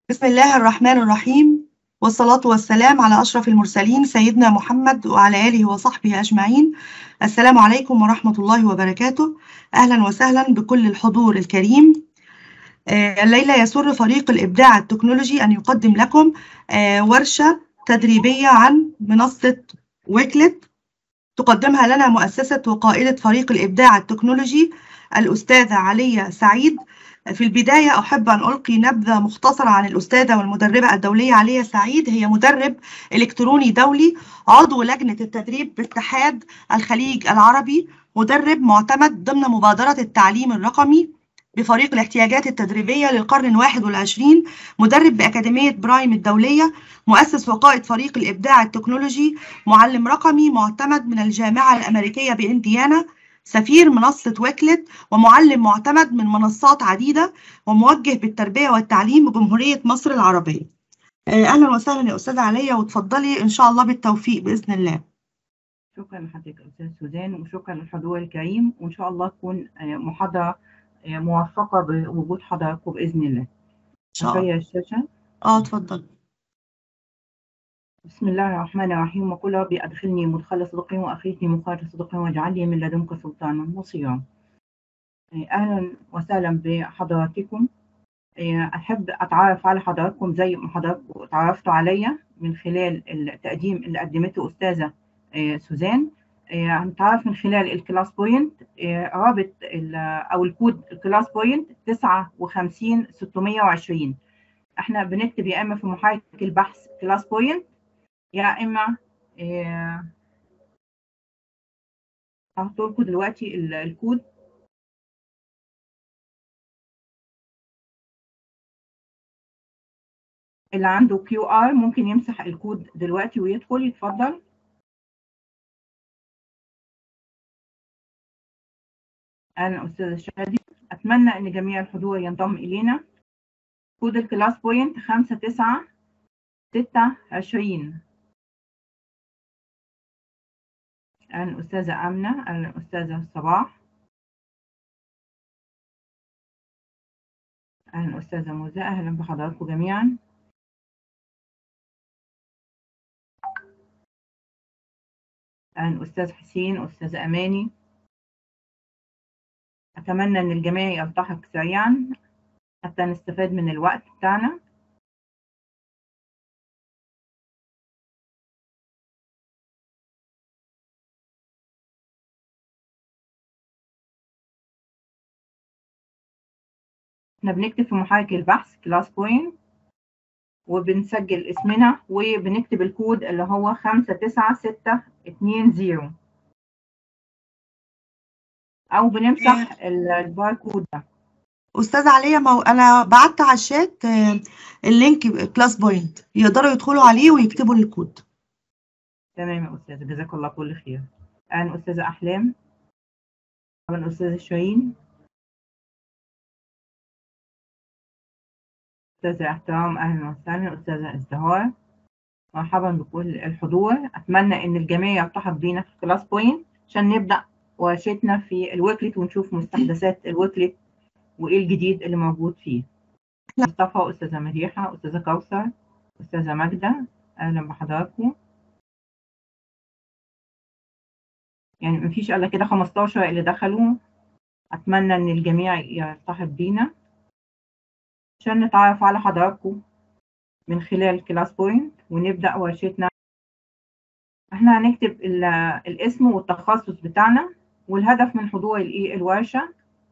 بسم الله الرحمن الرحيم والصلاة والسلام على أشرف المرسلين سيدنا محمد وعلى آله وصحبه أجمعين السلام عليكم ورحمة الله وبركاته أهلا وسهلا بكل الحضور الكريم آه، الليلة يسر فريق الإبداع التكنولوجي أن يقدم لكم آه، ورشة تدريبية عن منصة ويكلت تقدمها لنا مؤسسة وقائدة فريق الإبداع التكنولوجي الأستاذة علية سعيد في البداية أحب أن ألقي نبذة مختصرة عن الأستاذة والمدربة الدولية علية سعيد هي مدرب إلكتروني دولي عضو لجنة التدريب باتحاد الخليج العربي مدرب معتمد ضمن مبادرة التعليم الرقمي بفريق الاحتياجات التدريبية للقرن الواحد والعشرين مدرب بأكاديمية برايم الدولية مؤسس وقائد فريق الإبداع التكنولوجي معلم رقمي معتمد من الجامعة الأمريكية بإنديانا سفير منصة ويكلت ومعلم معتمد من منصات عديدة وموجه بالتربية والتعليم بجمهورية مصر العربية أهلا وسهلا يا أستاذة عليا وتفضلي إن شاء الله بالتوفيق بإذن الله شكرا لحضرتك أستاذ سوزان وشكرا للحضور الكريم وإن شاء الله تكون محاضرة موفقة بوجود حضراتكم بإذن الله. إن شاء الله الشاشة اه اتفضل بسم الله الرحمن الرحيم وقل ربي أدخلني مدخل صدق وأخرجني مخرج صدق واجعلني من لدنك سلطانا نصيرا. أهلا وسهلا بحضراتكم. أحب أتعرف على حضراتكم زي ما حضراتكم اتعرفتوا عليا من خلال التقديم اللي قدمته أستاذة سوزان. هنتعرف من خلال الكلاس بوينت رابط او الكود الكلاس بوينت 59 620 احنا بنكتب يا اما في محرك البحث كلاس بوينت يا اما هحط لكم دلوقتي الكود اللي عنده كيو ار ممكن يمسح الكود دلوقتي ويدخل يتفضل أهلا أستاذة شادي أتمنى أن جميع الحضور ينضم إلينا كود الكلاس بوينت خمسة تسعة ستة عشرين أهلا أستاذة آمنة أهلا أستاذة صباح أهلا أستاذة موزة أهلا بحضراتكم جميعا أهلا أستاذ حسين أستاذة أماني أتمنى إن الجميع يلتحق سريعا حتى نستفاد من الوقت بتاعنا احنا بنكتب في محرك البحث كلاس بوينت وبنسجل اسمنا وبنكتب الكود اللي هو خمسة تسعة ستة اتنين زيرو او بنمسح الباركود ده أستاذة عليا ما أنا بعت على الشات اللينك كلاس بوينت يقدروا يدخلوا عليه ويكتبوا الكود تمام يا استاذه جزاك الله كل خير انا استاذه احلام طبعا استاذه شيرين استاذه احترام اهلا وسهلا استاذه ازدهار مرحبا بكل الحضور اتمنى ان الجميع يلتحق بينا في كلاس بوينت عشان نبدا ورشتنا في الويكلت ونشوف مستحدثات الويكلت وايه الجديد اللي موجود فيه مصطفى استاذه مديحه استاذه كوثر استاذه ماجده اهلا بحضراتكم يعني مفيش الا كده 15 اللي دخلوا اتمنى ان الجميع يلتحق بينا عشان نتعرف على حضراتكم من خلال كلاس بوينت ونبدا ورشتنا احنا هنكتب الاسم والتخصص بتاعنا والهدف من حضور الايه الورشه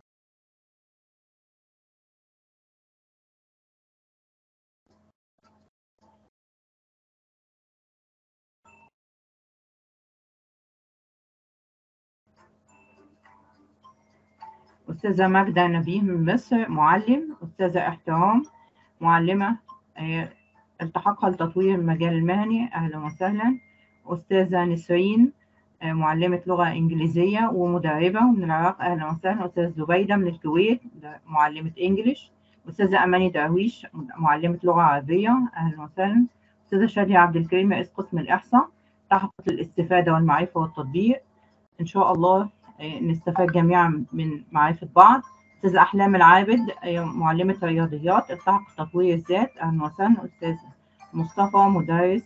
أستاذة ماجدة نبيه من مصر معلم أستاذة احترام معلمة التحقها لتطوير المجال المهني أهلا وسهلا أستاذة نسرين معلمة لغة إنجليزية ومدربة من العراق أهلا وسهلا أستاذة زبيدة من الكويت معلمة إنجليش أستاذة أماني درويش معلمة لغة عربية أهلا وسهلا أستاذة شادية عبد الكريم رئيس قسم الإحصاء تحقق الاستفادة والمعرفة والتطبيق إن شاء الله نستفاد جميعا من معرفة بعض أستاذة أحلام العابد معلمة رياضيات التحق تطوير الذات أهلا وسهلا أستاذ مصطفى مدرس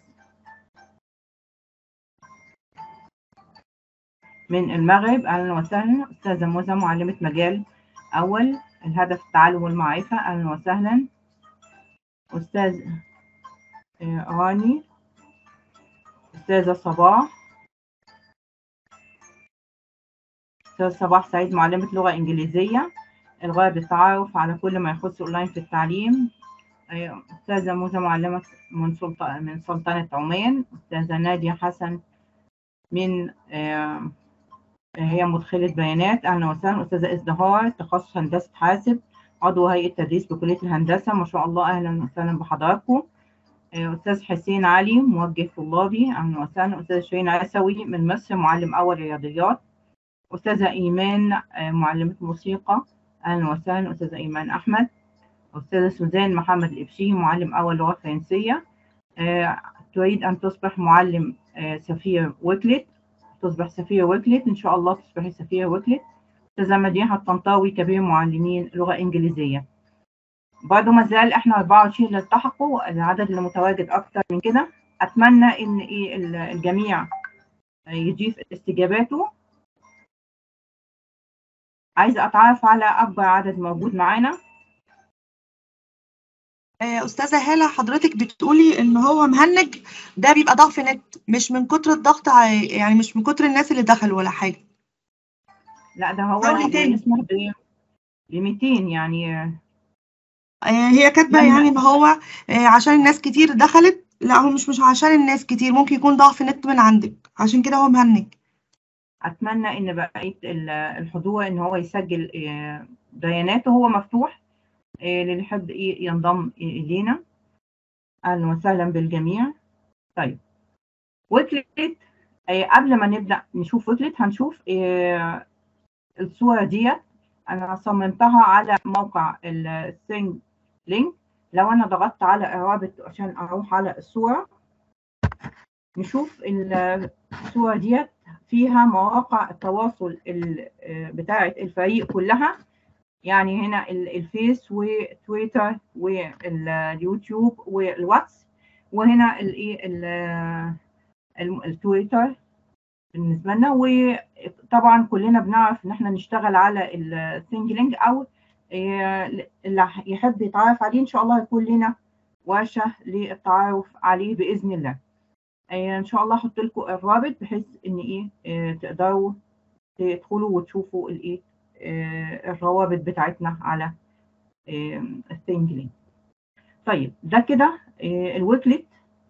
من المغرب أهلا وسهلا أستاذة موزة معلمة مجال أول الهدف التعلم والمعرفة أهلا وسهلا أستاذ راني أستاذة صباح أستاذ صباح سعيد معلمة لغة إنجليزية الغاية بالتعرف على كل ما يخص أونلاين في التعليم أستاذة موزة معلمة من سلطنة من سلطنة عمان أستاذة نادية حسن من هي مدخلة بيانات أهلا وسهلا أستاذة إزدهار تخصص هندسة حاسب عضو هيئة تدريس بكلية الهندسة ما شاء الله أهلا وسهلا بحضراتكم أستاذ حسين علي موجه طلابي أهلا وسهلا أستاذ شيرين عسوي من مصر معلم أول رياضيات أستاذة إيمان معلمة موسيقى أهلا وسهلا أستاذة إيمان أحمد أستاذة سوزان محمد الإبشي معلم أول لغة فرنسية تريد أن تصبح معلم سفير ويكلت تصبح سفير ويكلت إن شاء الله تصبحي سفير ويكلت أستاذة مديحة الطنطاوي كبير معلمين لغة إنجليزية برضه ما زال إحنا 24 اللي التحقوا العدد اللي متواجد أكتر من كده أتمنى إن إيه الجميع يضيف استجاباته عايزة أتعرف على أكبر عدد موجود معانا أستاذة هالة حضرتك بتقولي إن هو مهنج ده بيبقى ضعف نت مش من كتر الضغط يعني مش من كتر الناس اللي دخلوا ولا حاجة لا ده هو يسمح ب 200 يعني هي كاتبة يعني إن هو عشان الناس كتير دخلت لا هو مش مش عشان الناس كتير ممكن يكون ضعف نت من عندك عشان كده هو مهنج اتمنى ان بقيه الحضور ان هو يسجل بياناته هو مفتوح للي يحب ينضم الينا اهلا وسهلا بالجميع طيب ويكلت قبل ما نبدا نشوف ويكلت هنشوف الصوره ديت انا صممتها على موقع السينج لينك لو انا ضغطت على الرابط عشان اروح على الصوره نشوف الصوره ديت فيها مواقع التواصل بتاعة الفريق كلها يعني هنا الفيس وتويتر واليوتيوب والواتس وهنا الايه التويتر بالنسبه لنا وطبعا كلنا بنعرف ان احنا نشتغل على السنجلينج او اللي يحب يتعرف عليه ان شاء الله يكون لنا ورشه للتعرف عليه باذن الله ان شاء الله احط لكم الرابط بحيث ان ايه تقدروا تدخلوا وتشوفوا الايه الروابط بتاعتنا على الثينجلينج طيب ده كده الويكلت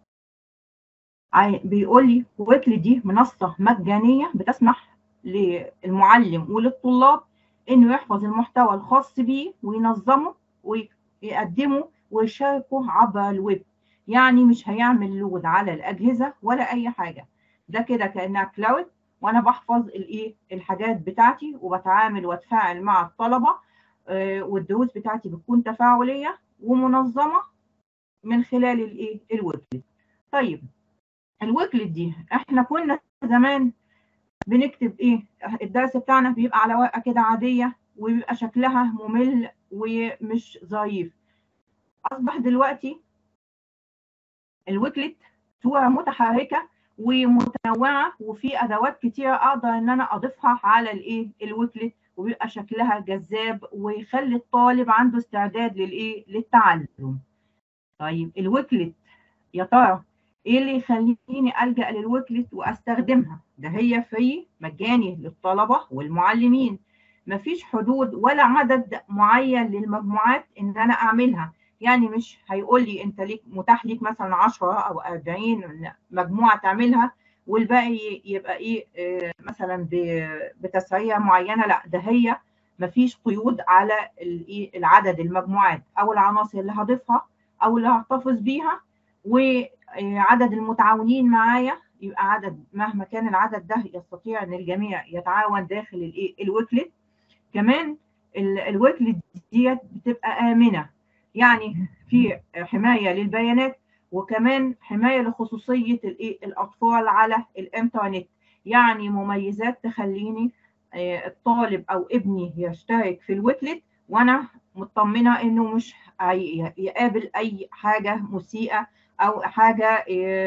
بيقول لي ويكلت دي منصه مجانيه بتسمح للمعلم وللطلاب انه يحفظ المحتوى الخاص بيه وينظمه ويقدمه ويشاركه عبر الويب يعني مش هيعمل لود على الاجهزه ولا اي حاجه ده كده كانها كلاود وانا بحفظ الايه الحاجات بتاعتي وبتعامل واتفاعل مع الطلبه آه والدروس بتاعتي بتكون تفاعليه ومنظمه من خلال الايه الويكلت طيب الويكلت دي احنا كنا زمان بنكتب ايه الدرس بتاعنا بيبقى على ورقه كده عاديه وبيبقى شكلها ممل ومش ظريف اصبح دلوقتي الويكلت صورة متحركة ومتنوعة وفي أدوات كتيرة أقدر إن أنا أضيفها على الإيه الويكلت وبيبقى شكلها جذاب ويخلي الطالب عنده استعداد للإيه للتعلم. طيب الويكلت يا ترى إيه اللي يخليني ألجأ للويكلت وأستخدمها؟ ده هي فري مجاني للطلبة والمعلمين. مفيش حدود ولا عدد معين للمجموعات إن أنا أعملها. يعني مش هيقول لي انت ليك متاح ليك مثلا 10 او 40 مجموعه تعملها والباقي يبقى ايه اه مثلا بتسعيره معينه لا ده هي مفيش قيود على الايه العدد المجموعات او العناصر اللي هضيفها او اللي هحتفظ بيها وعدد المتعاونين معايا يبقى عدد مهما كان العدد ده يستطيع ان الجميع يتعاون داخل الايه الويكلت كمان الويكلت ديت بتبقى امنه يعني في حمايه للبيانات وكمان حمايه لخصوصيه الاطفال على الانترنت يعني مميزات تخليني الطالب او ابني يشترك في الويكلت وانا مطمنه انه مش يقابل اي حاجه مسيئه او حاجه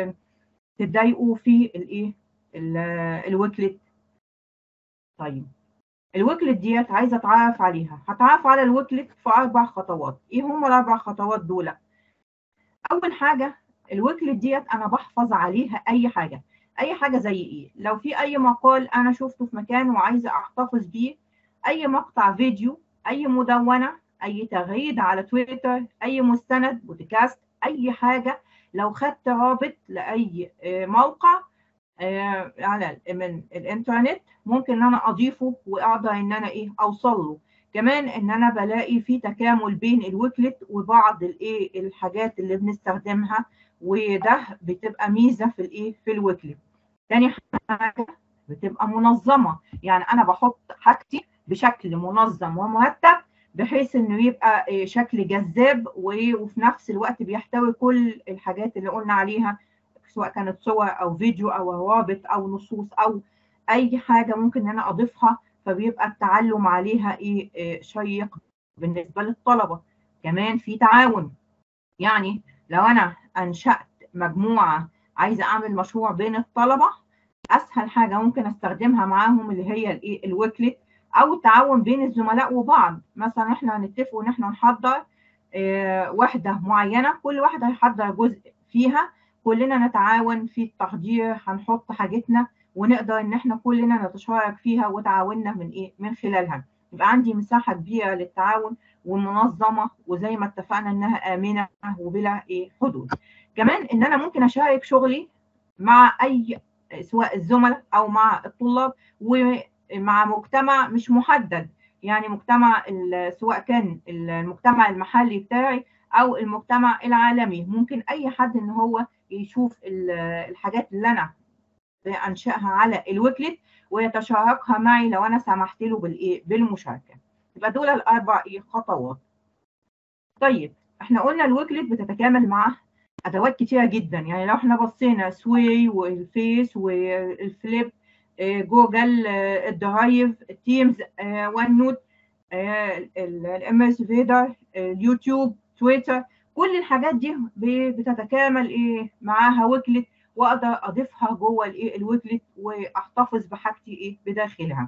تضايقه في الايه الوكلت طيب الوكلت ديت عايزه اتعرف عليها هتعرف على الوكلت في اربع خطوات ايه هم الاربع خطوات دول اول حاجه الوكلت ديت انا بحفظ عليها اي حاجه اي حاجه زي ايه لو في اي مقال انا شفته في مكان وعايزه احتفظ بيه اي مقطع فيديو اي مدونه اي تغريده على تويتر اي مستند بودكاست اي حاجه لو خدت رابط لاي موقع على من الانترنت ممكن ان انا اضيفه واقدر ان انا ايه اوصل له كمان ان انا بلاقي في تكامل بين الوكلت وبعض الايه الحاجات اللي بنستخدمها وده بتبقى ميزه في الايه في الوكلت تاني حاجه بتبقى منظمه يعني انا بحط حاجتي بشكل منظم ومرتب بحيث انه يبقى شكل جذاب وفي نفس الوقت بيحتوي كل الحاجات اللي قلنا عليها سواء كانت صور او فيديو او روابط او نصوص او اي حاجه ممكن ان انا اضيفها فبيبقى التعلم عليها ايه شيق بالنسبه للطلبه كمان في تعاون يعني لو انا انشات مجموعه عايزه اعمل مشروع بين الطلبه اسهل حاجه ممكن استخدمها معاهم اللي هي الايه الويكلت او التعاون بين الزملاء وبعض مثلا احنا هنتفق ان احنا نحضر اه وحده معينه كل واحد هيحضر جزء فيها كلنا نتعاون في التحضير هنحط حاجتنا ونقدر ان احنا كلنا نتشارك فيها وتعاوننا من ايه من خلالها يبقى عندي مساحه كبيره للتعاون ومنظمه وزي ما اتفقنا انها امنه وبلا ايه حدود كمان ان انا ممكن اشارك شغلي مع اي سواء الزملاء او مع الطلاب ومع مجتمع مش محدد يعني مجتمع سواء كان المجتمع المحلي بتاعي او المجتمع العالمي ممكن اي حد ان هو يشوف الحاجات اللي انا انشاها على الويكلت ويتشاركها معي لو انا سمحت له بالايه بالمشاركه يبقى دول الاربع ايه خطوات طيب احنا قلنا الويكلت بتتكامل مع ادوات كتيره جدا يعني لو احنا بصينا سوي والفيس والفليب جوجل الدرايف التيمز وان نوت الام اس فيدر اليوتيوب تويتر كل الحاجات دي بتتكامل ايه معاها ويكلت واقدر اضيفها جوه الايه الويكلت واحتفظ بحاجتي ايه بداخلها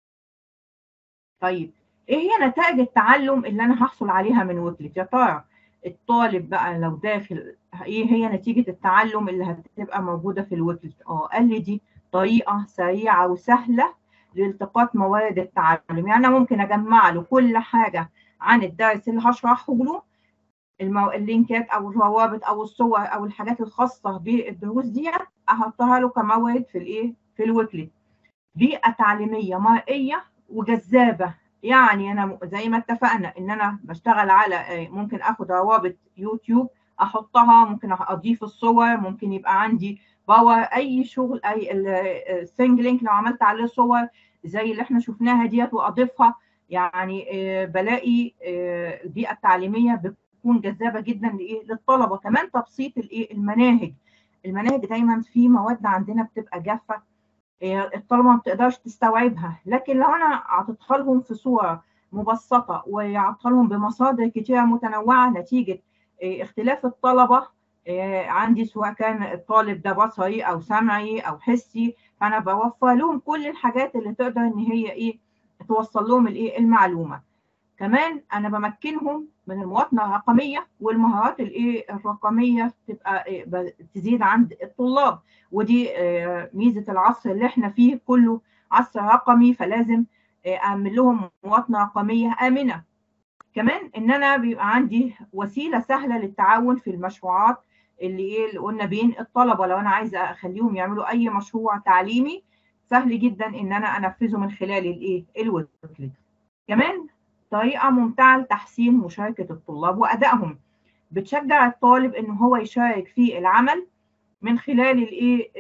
طيب ايه هي نتائج التعلم اللي انا هحصل عليها من ويكلت يا ترى الطالب بقى لو داخل ايه هي نتيجه التعلم اللي هتبقى موجوده في الويكلت اه قال لي دي طريقه سريعه وسهله لالتقاط موارد التعلم يعني انا ممكن اجمع له كل حاجه عن الدرس اللي هشرحه له المو... اللينكات او الروابط او الصور او الحاجات الخاصه بالدروس دي احطها له كمواد في الايه في الويكلت بيئه تعليميه مرئيه وجذابه يعني انا زي ما اتفقنا ان انا بشتغل على ممكن اخد روابط يوتيوب احطها ممكن اضيف الصور ممكن يبقى عندي باور اي شغل اي السنج لينك لو عملت عليه صور زي اللي احنا شفناها ديت واضيفها يعني بلاقي البيئه التعليميه بتكون جذابه جدا لايه للطلبه كمان تبسيط الايه المناهج المناهج دايما في مواد عندنا بتبقى جافه الطلبه ما بتقدرش تستوعبها لكن لو انا عطيتها لهم في صوره مبسطه وعطيتها لهم بمصادر كتيره متنوعه نتيجه اختلاف الطلبه عندي سواء كان الطالب ده بصري او سمعي او حسي فانا بوفر لهم كل الحاجات اللي تقدر ان هي ايه توصل لهم الايه المعلومه كمان انا بمكنهم من المواطنه الرقميه والمهارات الايه الرقميه تبقى إيه تزيد عند الطلاب ودي ميزه العصر اللي احنا فيه كله عصر رقمي فلازم اعمل لهم مواطنه رقميه امنه كمان ان انا بيبقى عندي وسيله سهله للتعاون في المشروعات اللي ايه اللي قلنا بين الطلبه لو انا عايزه اخليهم يعملوا اي مشروع تعليمي سهل جدا ان انا انفذه من خلال الايه الويكلت كمان طريقه ممتعه لتحسين مشاركه الطلاب وادائهم بتشجع الطالب ان هو يشارك في العمل من خلال الايه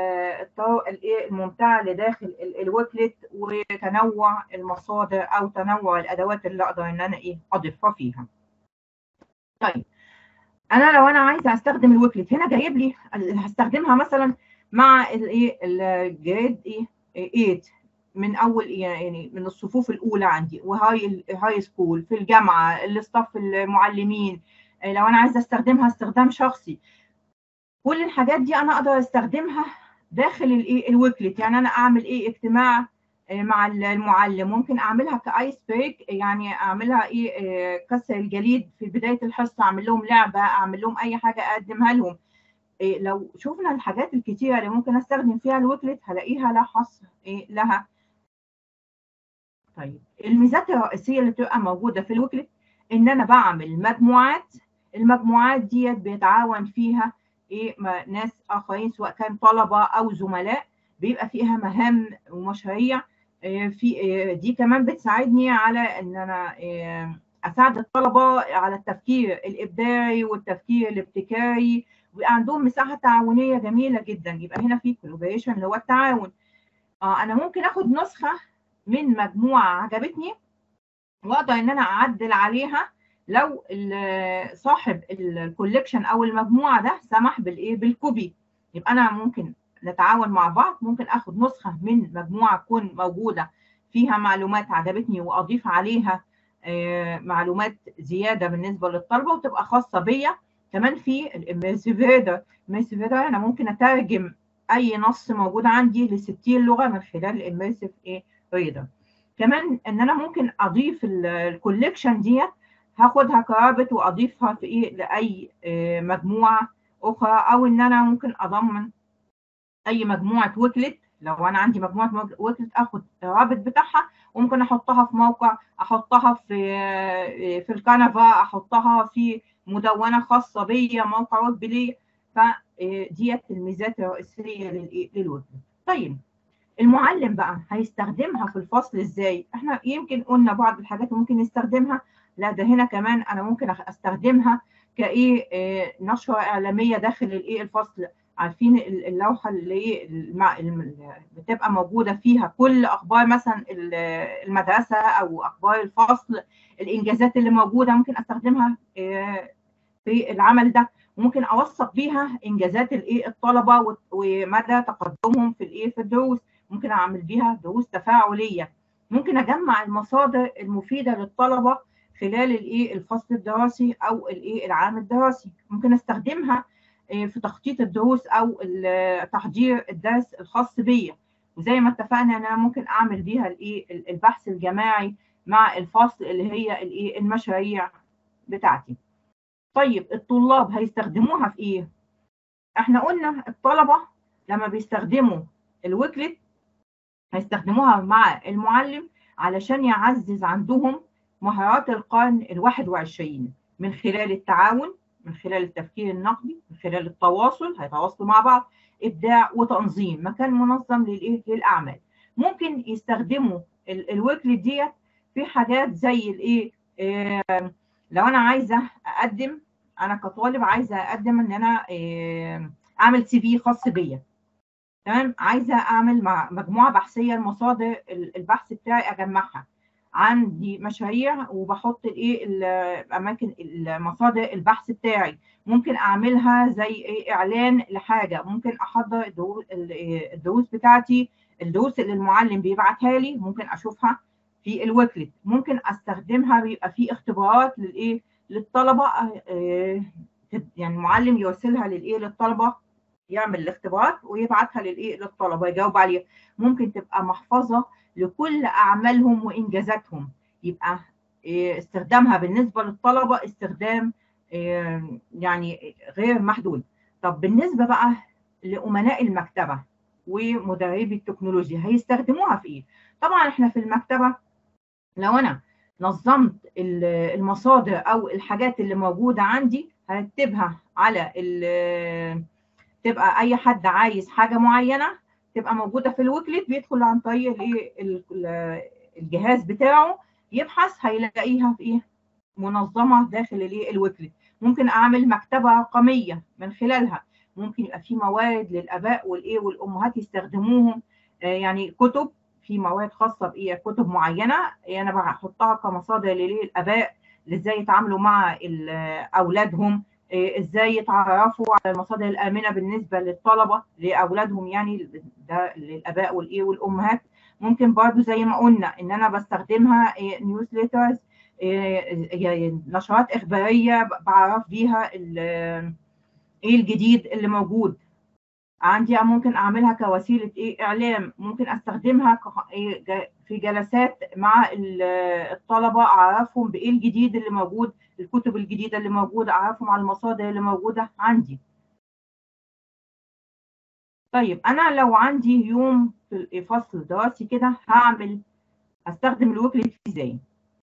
الايه الممتعه اللي داخل الويكلت وتنوع المصادر او تنوع الادوات اللي اقدر ان انا ايه اضيفها فيها طيب انا لو انا عايزه استخدم الويكلت هنا جايب لي هستخدمها مثلا مع الايه الجريد ايه 8 من اول يعني من الصفوف الاولى عندي وهاي هاي سكول في الجامعه الاستاف المعلمين لو انا عايزه استخدمها استخدام شخصي كل الحاجات دي انا اقدر استخدمها داخل الايه الويكلت يعني انا اعمل ايه اجتماع مع المعلم ممكن اعملها كايس بريك يعني اعملها ايه كسر الجليد في بدايه الحصه اعمل لهم لعبه اعمل لهم اي حاجه اقدمها لهم إيه لو شفنا الحاجات الكتيره اللي ممكن استخدم فيها الويكلت هلاقيها لا حصر إيه لها طيب الميزات الرئيسيه اللي بتبقى موجوده في الويكلت ان انا بعمل مجموعات المجموعات ديت بيتعاون فيها ايه ناس اخرين سواء كان طلبه او زملاء بيبقى فيها مهام ومشاريع إيه في إيه دي كمان بتساعدني على ان انا إيه اساعد الطلبه على التفكير الابداعي والتفكير الابتكاري ويبقى عندهم مساحه تعاونيه جميله جدا يبقى هنا في كولابوريشن اللي هو التعاون اه انا ممكن اخد نسخه من مجموعه عجبتني واقدر ان انا اعدل عليها لو صاحب الكوليكشن او المجموعه ده سمح بالايه بالكوبي يبقى انا ممكن نتعاون مع بعض ممكن اخد نسخه من مجموعه تكون موجوده فيها معلومات عجبتني واضيف عليها معلومات زياده بالنسبه للطلبه وتبقى خاصه بيا كمان في الاميرسيف ريدر الاميرسيف ريدر انا ممكن اترجم اي نص موجود عندي ل 60 لغه من خلال الاميرسيف ايه ريدر كمان ان انا ممكن اضيف الكوليكشن ديت هاخدها كرابط واضيفها في ايه لاي إيه مجموعه اخرى او ان انا ممكن اضمن اي مجموعه ويكلت لو انا عندي مجموعه ويكلت اخد الرابط بتاعها وممكن احطها في موقع احطها في في الكنفا احطها في مدونه خاصه بيا موقع ويب ليا فديت الميزات الرئيسيه للويب طيب المعلم بقى هيستخدمها في الفصل ازاي احنا يمكن قلنا بعض الحاجات ممكن يستخدمها لا ده هنا كمان انا ممكن استخدمها كايه نشره اعلاميه داخل الايه الفصل عارفين اللوحه اللي بتبقى موجوده فيها كل اخبار مثلا المدرسه او اخبار الفصل الانجازات اللي موجوده ممكن استخدمها في العمل ده وممكن اوثق بيها انجازات الايه الطلبه ومدى تقدمهم في الايه في الدروس ممكن اعمل بيها دروس تفاعليه ممكن اجمع المصادر المفيده للطلبه خلال الايه الفصل الدراسي او الايه العام الدراسي ممكن استخدمها في تخطيط الدروس او تحضير الدرس الخاص بيا وزي ما اتفقنا ان انا ممكن اعمل بيها الايه البحث الجماعي مع الفصل اللي هي الايه المشاريع بتاعتي طيب الطلاب هيستخدموها في ايه احنا قلنا الطلبه لما بيستخدموا الويكلت هيستخدموها مع المعلم علشان يعزز عندهم مهارات القرن الواحد وعشرين من خلال التعاون من خلال التفكير النقدي من خلال التواصل هيتواصلوا مع بعض ابداع وتنظيم مكان منظم للايه للاعمال ممكن يستخدموا الويكلت ديت في حاجات زي الايه آه لو انا عايزه اقدم انا كطالب عايزه اقدم ان انا آه اعمل سي في خاص بيا تمام عايزه اعمل مع مجموعه بحثيه المصادر البحث بتاعي اجمعها عندي مشاريع وبحط الايه الاماكن المصادر البحث بتاعي ممكن اعملها زي ايه اعلان لحاجه ممكن احضر الدروس بتاعتي الدروس اللي المعلم بيبعتها لي ممكن اشوفها في الويكلت ممكن استخدمها بيبقى في اختبارات للايه للطلبه يعني المعلم يرسلها للايه للطلبه يعمل الاختبارات ويبعتها للايه للطلبه يجاوب عليها ممكن تبقى محفظه لكل اعمالهم وانجازاتهم يبقى استخدامها بالنسبه للطلبه استخدام يعني غير محدود طب بالنسبه بقى لامناء المكتبه ومدربي التكنولوجيا هيستخدموها في ايه طبعا احنا في المكتبه لو انا نظمت المصادر او الحاجات اللي موجوده عندي هرتبها على تبقى اي حد عايز حاجه معينه تبقى موجوده في الويكلت بيدخل عن طريق الايه الجهاز بتاعه يبحث هيلاقيها في ايه منظمه داخل الايه الويكلت ممكن اعمل مكتبه رقميه من خلالها ممكن يبقى في موارد للاباء والايه والامهات يستخدموهم آه يعني كتب في مواد خاصه بايه كتب معينه انا بحطها كمصادر للاباء ازاي يتعاملوا مع اولادهم ازاي يتعرفوا على المصادر الامنه بالنسبه للطلبه لاولادهم يعني ده للاباء والايه والامهات ممكن برضو زي ما قلنا ان انا بستخدمها نيوزليترز نشرات اخباريه بعرف بيها ايه الجديد اللي موجود عندي ممكن اعملها كوسيله ايه اعلام ممكن استخدمها في جلسات مع الطلبه اعرفهم بايه الجديد اللي موجود الكتب الجديده اللي موجوده اعرفهم على المصادر اللي موجوده عندي طيب انا لو عندي يوم في فصل دراسي كده هعمل هستخدم الوكلت ازاي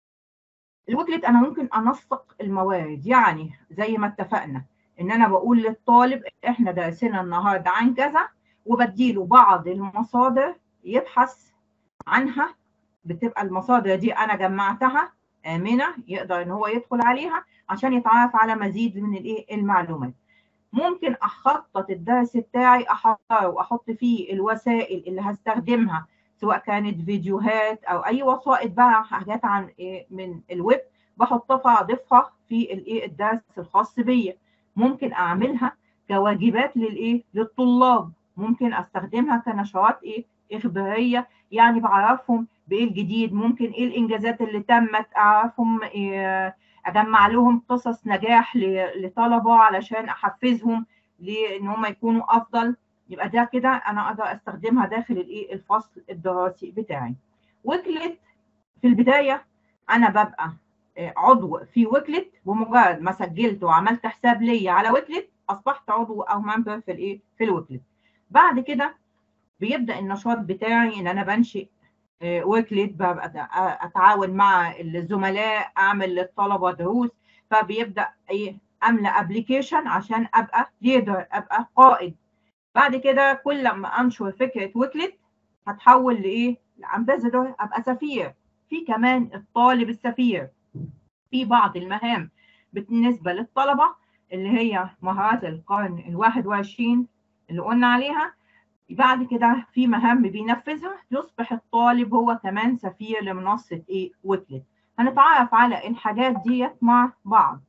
الوكلت انا ممكن انسق الموارد يعني زي ما اتفقنا ان انا بقول للطالب احنا درسنا النهارده عن كذا وبديله بعض المصادر يبحث عنها بتبقى المصادر دي انا جمعتها امنه يقدر ان هو يدخل عليها عشان يتعرف على مزيد من الايه المعلومات ممكن اخطط الدرس بتاعي احضره واحط فيه الوسائل اللي هستخدمها سواء كانت فيديوهات او اي وسائط بقى حاجات عن إيه من الويب بحطها اضيفها في الايه الدرس الخاص بيا ممكن اعملها كواجبات للايه للطلاب ممكن استخدمها كنشرات ايه اخباريه يعني بعرفهم بايه الجديد ممكن ايه الانجازات اللي تمت اعرفهم إيه اجمع لهم قصص نجاح لطلبه علشان احفزهم لان هم يكونوا افضل يبقى ده كده انا اقدر استخدمها داخل الايه الفصل الدراسي بتاعي وكلت في البدايه انا ببقى عضو في وكلت بمجرد ما سجلت وعملت حساب ليا على وكلت اصبحت عضو او ممبر في الايه في الوكلت بعد كده بيبدا النشاط بتاعي ان انا بنشئ وكلت ببقى اتعاون مع الزملاء اعمل للطلبه دروس فبيبدا ايه املى ابلكيشن عشان ابقى ليدر ابقى قائد بعد كده كل ما انشر فكره وكلت هتحول لايه لامباسادور ابقى سفير في كمان الطالب السفير في بعض المهام بالنسبه للطلبه اللي هي مهارات القرن الواحد وعشرين اللي قلنا عليها بعد كده في مهام بينفذها يصبح الطالب هو كمان سفير لمنصة ايه ويكلت هنتعرف على الحاجات ديت مع بعض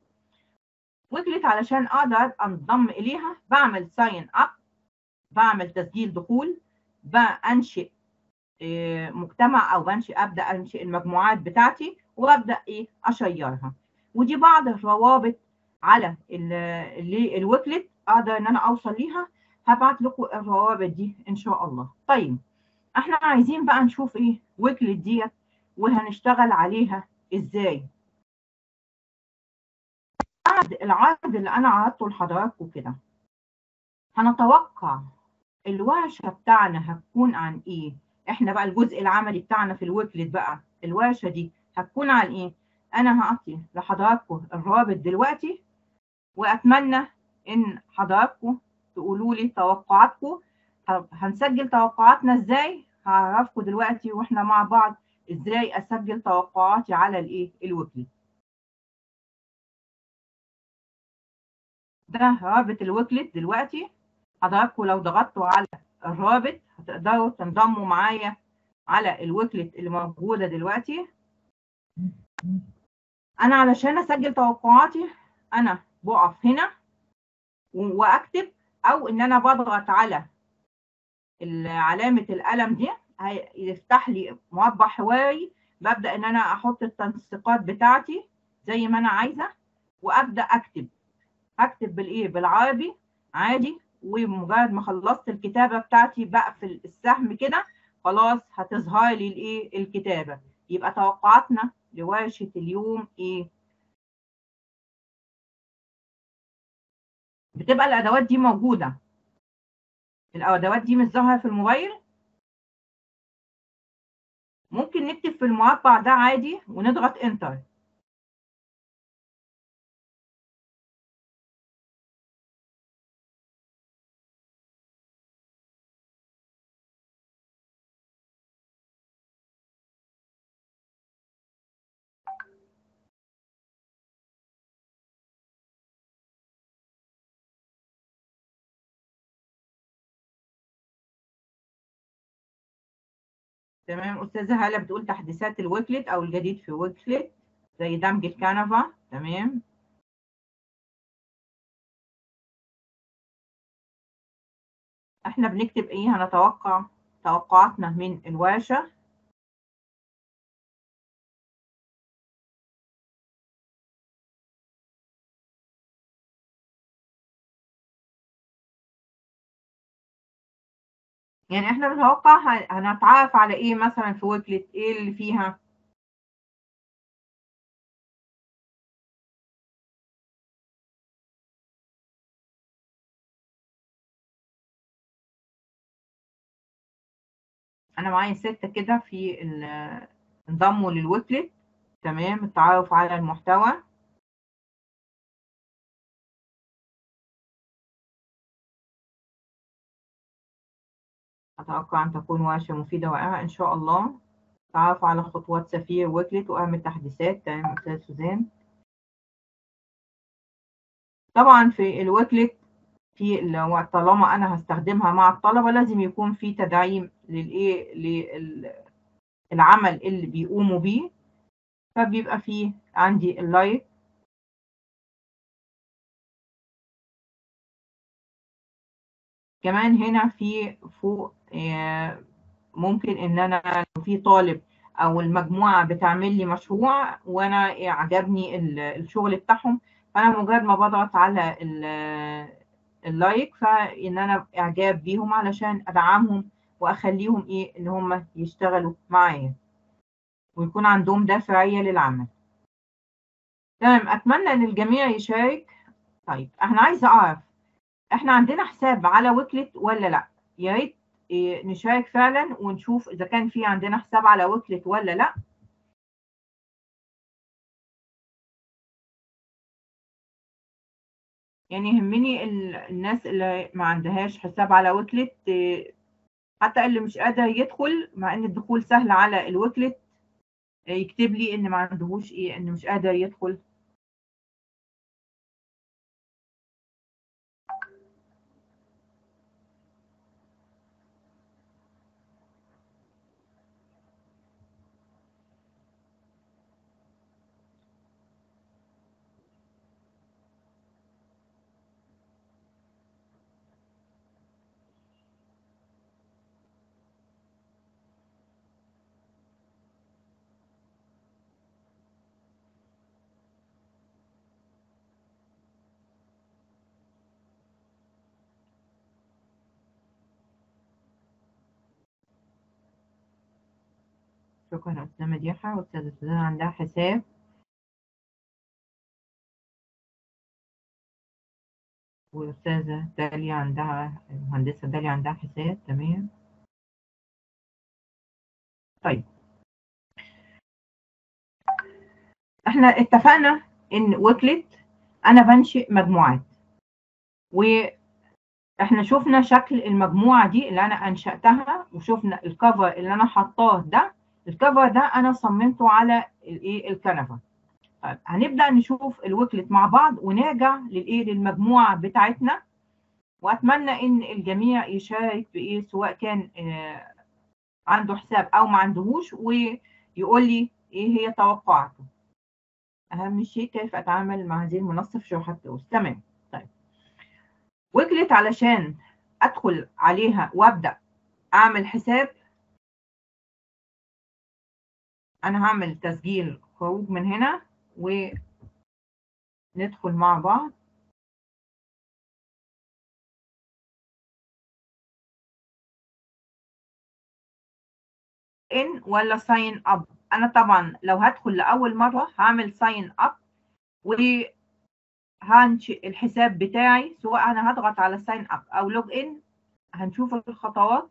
ويكلت علشان اقدر انضم اليها بعمل ساين اب بعمل تسجيل دخول بانشئ إيه مجتمع او بنشئ ابدا انشئ المجموعات بتاعتي وابدا ايه اشيرها ودي بعض الروابط على الويكلت اقدر ان انا اوصل ليها هبعت لكم الروابط دي ان شاء الله طيب احنا عايزين بقى نشوف ايه ويكلت ديت وهنشتغل عليها ازاي بعد العرض اللي انا عرضته لحضراتكم كده هنتوقع الورشه بتاعنا هتكون عن ايه احنا بقى الجزء العملي بتاعنا في الويكلت بقى الورشه دي هتكون عن ايه انا هعطي لحضراتكم الرابط دلوقتي واتمنى ان حضراتكم تقولوا لي توقعاتكم هنسجل توقعاتنا ازاي هعرفكم دلوقتي واحنا مع بعض ازاي اسجل توقعاتي على الايه الويكلت ده رابط الويكلت دلوقتي حضراتكم لو ضغطتوا على الرابط هتقدروا تنضموا معايا على الويكلت اللي موجوده دلوقتي انا علشان اسجل توقعاتي انا بقف هنا واكتب او ان انا بضغط على علامه القلم دي هيفتح لي مربع حواري ببدا ان انا احط التنسيقات بتاعتي زي ما انا عايزه وابدا اكتب اكتب بالايه بالعربي عادي ومجرد ما خلصت الكتابه بتاعتي بقفل السهم كده خلاص هتظهر لي الايه الكتابه يبقى توقعاتنا لورشه اليوم ايه بتبقى الادوات دي موجوده الادوات دي مش ظاهره في الموبايل ممكن نكتب في المربع ده عادي ونضغط انتر تمام استاذه هاله بتقول تحديثات الويكلت او الجديد في ويكلت زي دمج الكنفه تمام احنا بنكتب ايه هنتوقع توقعاتنا من الورشة يعني احنا بنتوقع ه- هنتعرف على ايه مثلا في ويكلت ايه اللي فيها انا معايا ستة كده في ال- انضموا للويكلت تمام التعرف على المحتوى أتوقع أن تكون ورشة مفيدة ورائعة إن شاء الله تعرف على خطوات سفير ويكلت وأهم التحديثات تمام أستاذ سوزان طبعا في الويكلت في ال- طالما أنا هستخدمها مع الطلبة لازم يكون في تدعيم للإيه للعمل اللي بيقوموا بيه فبيبقى فيه عندي اللايك كمان هنا في فوق آه، ممكن ان انا لو في طالب او المجموعه بتعمل لي مشروع وانا عجبني ال- الشغل بتاعهم فانا مجرد ما بضغط على ال- اللايك فان انا اعجاب بيهم علشان ادعمهم واخليهم ايه ان هم يشتغلوا معايا ويكون عندهم دافعيه للعمل تمام اتمنى ان الجميع يشارك طيب احنا عايزه اعرف احنا عندنا حساب على ويكلت ولا لا يا ريت إيه، نشارك فعلا ونشوف اذا كان في عندنا حساب على ويكلت ولا لا يعني يهمني ال- الناس اللي ما عندهاش حساب على ويكلت إيه، حتى اللي مش قادر يدخل مع ان الدخول سهل على الويكلت إيه، يكتب لي ان ما عندهوش ايه ان مش قادر يدخل شكرا استاذه مديحه واستاذه سوزان عندها حساب واستاذه داليا عندها المهندسه داليا عندها حساب تمام طيب احنا اتفقنا ان ويكلت انا بنشئ مجموعات واحنا شفنا شكل المجموعه دي اللي انا انشاتها وشفنا الكفر اللي انا حطاه ده الكفر ده انا صممته على الايه الكنفه طيب هنبدا نشوف الويكلت مع بعض ونرجع للايه للمجموعه بتاعتنا واتمنى ان الجميع يشارك بايه سواء كان آه، عنده حساب او ما عندهوش ويقول لي ايه هي توقعاته اهم شيء كيف اتعامل مع هذه المنصه في شروحات الدروس تمام طيب ويكلت علشان ادخل عليها وابدا اعمل حساب انا هعمل تسجيل خروج من هنا وندخل مع بعض ان ولا ساين اب انا طبعا لو هدخل لاول مره هعمل ساين اب وهنشئ الحساب بتاعي سواء انا هضغط على ساين اب او لوج ان هنشوف الخطوات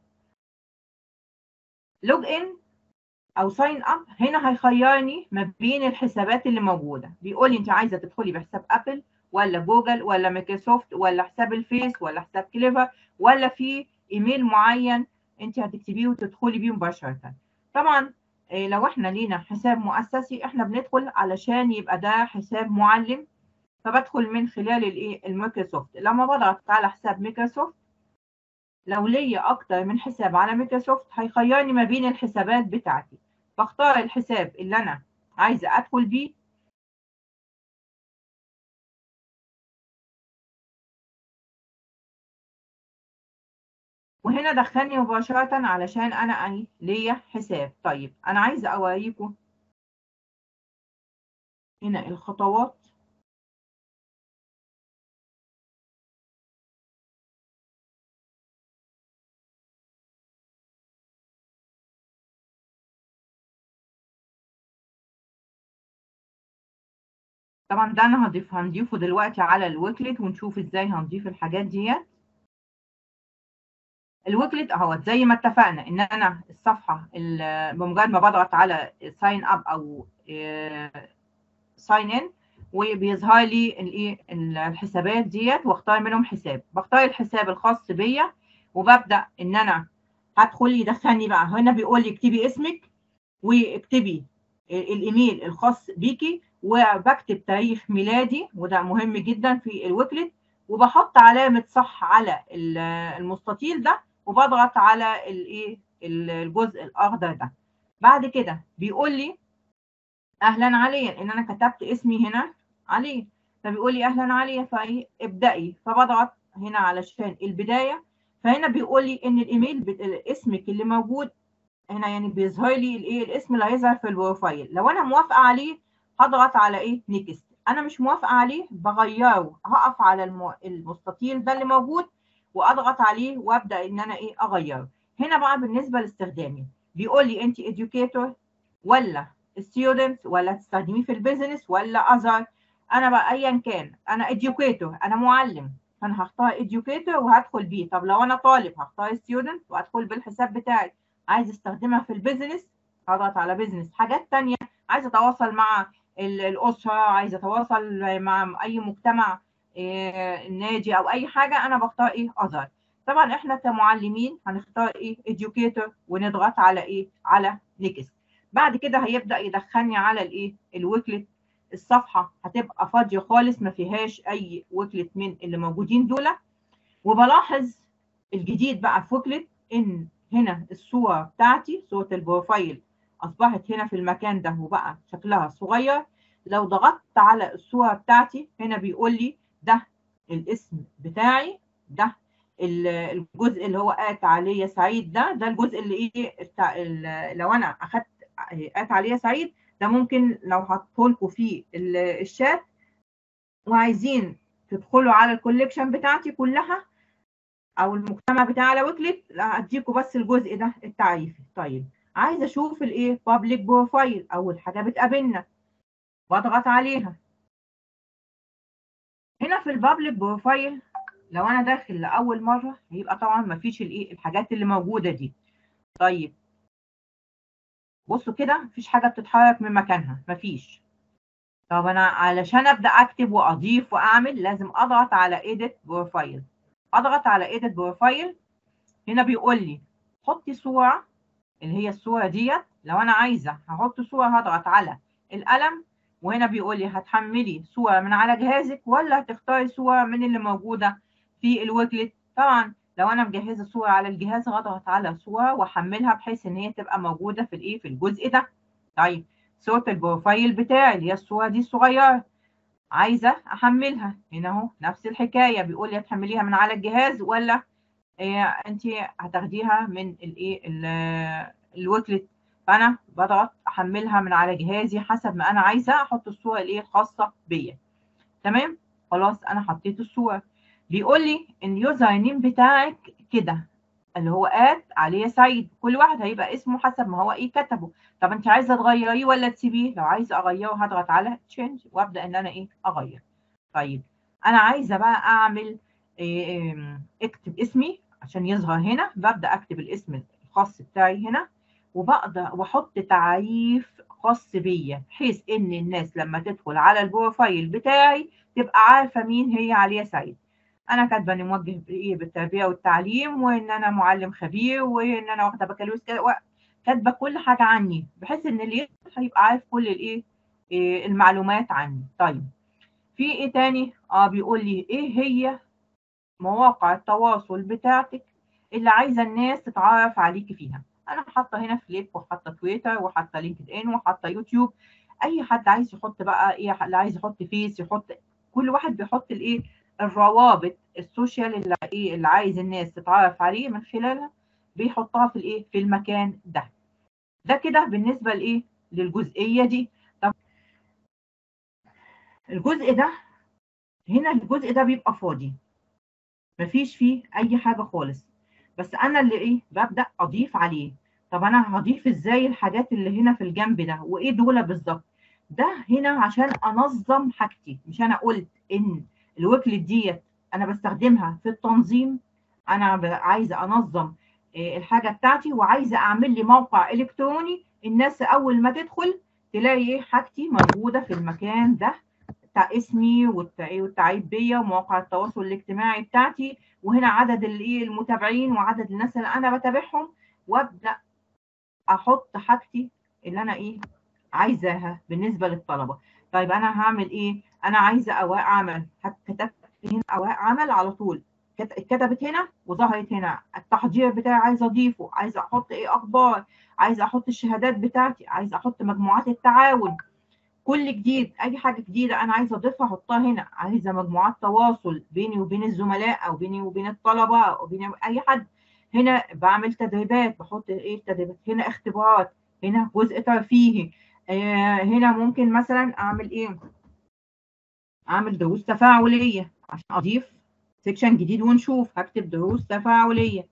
لوج ان او ساين اب هنا هيخيرني ما بين الحسابات اللي موجوده بيقول لي انت عايزه تدخلي بحساب ابل ولا جوجل ولا مايكروسوفت ولا حساب الفيس ولا حساب كليفر ولا في ايميل معين انت هتكتبيه وتدخلي بيه مباشره طبعا إيه، لو احنا لينا حساب مؤسسي احنا بندخل علشان يبقى ده حساب معلم فبدخل من خلال الايه المايكروسوفت لما بضغط على حساب مايكروسوفت لو ليا اكتر من حساب على مايكروسوفت هيخيرني ما بين الحسابات بتاعتي بختار الحساب اللي انا عايزه ادخل بيه وهنا دخلني مباشرة علشان أنا أي ليا حساب طيب أنا عايزة أوريكم هنا الخطوات طبعا ده انا هضيف هنضيفه دلوقتي على الويكلت ونشوف ازاي هنضيف الحاجات ديت الويكلت اهوت زي ما اتفقنا ان انا الصفحه بمجرد ما بضغط على ساين اب او ساين ان وبيظهر لي الايه الحسابات ديت واختار منهم حساب بختار الحساب الخاص بيا وببدا ان انا هدخل يدخلني بقى هنا بيقول لي اكتبي اسمك واكتبي الايميل الخاص بيكي وبكتب تاريخ ميلادي وده مهم جدا في الويكلت وبحط علامه صح على المستطيل ده وبضغط على الايه الجزء الاخضر ده بعد كده بيقول لي اهلا عليا ان انا كتبت اسمي هنا علي فبيقول لي اهلا عليا فايه ابدأي فبضغط هنا علشان البدايه فهنا بيقول لي ان الايميل اسمك اللي موجود هنا يعني بيظهر لي الايه الاسم اللي هيظهر في البروفايل لو انا موافقه عليه هضغط على ايه نيكست انا مش موافقه عليه بغيره هقف على المو... المستطيل ده اللي موجود واضغط عليه وابدا ان انا ايه اغيره هنا بقى بالنسبه لاستخدامي بيقول لي انت educator ولا student ولا تستخدميه في البيزنس ولا اذر انا بقى ايا كان انا educator انا معلم فانا هختار educator وهدخل بيه طب لو انا طالب هختار student وادخل بالحساب بتاعي عايز استخدمها في البيزنس هضغط على بيزنس حاجات تانية عايز اتواصل مع الاسره عايز اتواصل مع اي مجتمع إيه نادي او اي حاجه انا بختار ايه اذر طبعا احنا كمعلمين هنختار ايه educator ونضغط على ايه على نيكست بعد كده هيبدا يدخلني على الايه الويكلت الصفحه هتبقى فاضيه خالص ما فيهاش اي ويكلت من اللي موجودين دول وبلاحظ الجديد بقى في ويكلت ان هنا الصوره بتاعتي صوره البروفايل اصبحت هنا في المكان ده وبقى شكلها صغير لو ضغطت على الصوره بتاعتي هنا بيقول لي ده الاسم بتاعي ده الجزء اللي هو ات عليه سعيد ده ده الجزء اللي ايه لو انا اخدت ات عليه سعيد ده ممكن لو حطيته لكم في الشات وعايزين تدخلوا على الكوليكشن بتاعتي كلها او المجتمع بتاعي على ويكلت هديكم بس الجزء ده التعريفي طيب عايزه اشوف الايه بابليك بروفايل اول حاجه بتقابلنا واضغط عليها هنا في البابليك بروفايل لو انا داخل لاول مره هيبقى طبعا ما فيش الايه الحاجات اللي موجوده دي طيب بصوا كده مفيش حاجه بتتحرك من مكانها مفيش طب انا علشان ابدا اكتب واضيف واعمل لازم اضغط على edit بروفايل اضغط على edit بروفايل هنا بيقول لي حطي صوره اللي هي الصوره ديت لو انا عايزه هحط صوره هضغط على القلم وهنا بيقول لي هتحملي صوره من على جهازك ولا هتختاري صوره من اللي موجوده في الويكلت طبعا لو انا مجهزه صوره على الجهاز هضغط على صوره واحملها بحيث ان هي تبقى موجوده في الايه في الجزء ده طيب صوره البروفايل بتاعي اللي هي الصوره دي الصغيره عايزه احملها هنا اهو نفس الحكايه بيقول لي هتحمليها من على الجهاز ولا إيه انت هتاخديها من الايه الويكلت فانا بضغط احملها من على جهازي حسب ما انا عايزه احط الصوره الايه الخاصه بيا تمام خلاص انا حطيت الصوره بيقول لي ان اليوزر نيم بتاعك كده اللي هو ات عليه سعيد كل واحد هيبقى اسمه حسب ما هو ايه كتبه طب انت عايزه تغيريه ولا تسيبيه لو عايزه اغيره هضغط على تشينج وابدا ان انا ايه اغير طيب انا عايزه بقى اعمل إيه اكتب اسمي عشان يظهر هنا ببدا اكتب الاسم الخاص بتاعي هنا وبقدر واحط تعريف خاص بيا بحيث ان الناس لما تدخل على البروفايل بتاعي تبقى عارفه مين هي عليا سعيد انا كاتبه اني موجه بايه بالتربيه والتعليم وان انا معلم خبير وان انا واخده بكالوريوس كاتبه كل حاجه عني بحيث ان اللي هيبقى عارف كل الايه إيه المعلومات عني طيب في ايه تاني اه بيقول لي ايه هي مواقع التواصل بتاعتك اللي عايزه الناس تتعرف عليكي فيها انا حاطه هنا فليب وحاطه تويتر وحاطه لينكد ان وحاطه يوتيوب اي حد عايز يحط بقى ايه اللي عايز يحط فيس يحط كل واحد بيحط الايه الروابط السوشيال اللي ايه اللي عايز الناس تتعرف عليه من خلالها بيحطها في الايه في المكان ده ده كده بالنسبه لايه للجزئيه دي طب الجزء ده هنا الجزء ده بيبقى فاضي مفيش فيه اي حاجه خالص بس انا اللي ايه ببدا اضيف عليه طب انا هضيف ازاي الحاجات اللي هنا في الجنب ده وايه دول بالظبط ده هنا عشان انظم حاجتي مش انا قلت ان الوكلت ديت انا بستخدمها في التنظيم انا عايزه انظم الحاجه بتاعتي وعايزه اعمل لي موقع الكتروني الناس اول ما تدخل تلاقي ايه حاجتي موجوده في المكان ده بتاع اسمي والتعريف بيا ومواقع التواصل الاجتماعي بتاعتي وهنا عدد الايه المتابعين وعدد الناس اللي انا بتابعهم وابدا احط حاجتي اللي انا ايه عايزاها بالنسبه للطلبه طيب انا هعمل ايه انا عايزه اوراق عمل كتبت هنا اوراق عمل على طول اتكتبت هنا وظهرت هنا التحضير بتاعي عايزه اضيفه عايزه احط ايه اخبار عايزه احط الشهادات بتاعتي عايزه احط مجموعات التعاون كل جديد اي حاجه جديده انا عايزه اضيفها احطها هنا عايزه مجموعات تواصل بيني وبين الزملاء او بيني وبين الطلبه او بيني اي حد هنا بعمل تدريبات بحط ايه التدريبات هنا اختبارات هنا جزء ترفيهي آه هنا ممكن مثلا اعمل ايه اعمل دروس تفاعليه عشان اضيف سيكشن جديد ونشوف هكتب دروس تفاعليه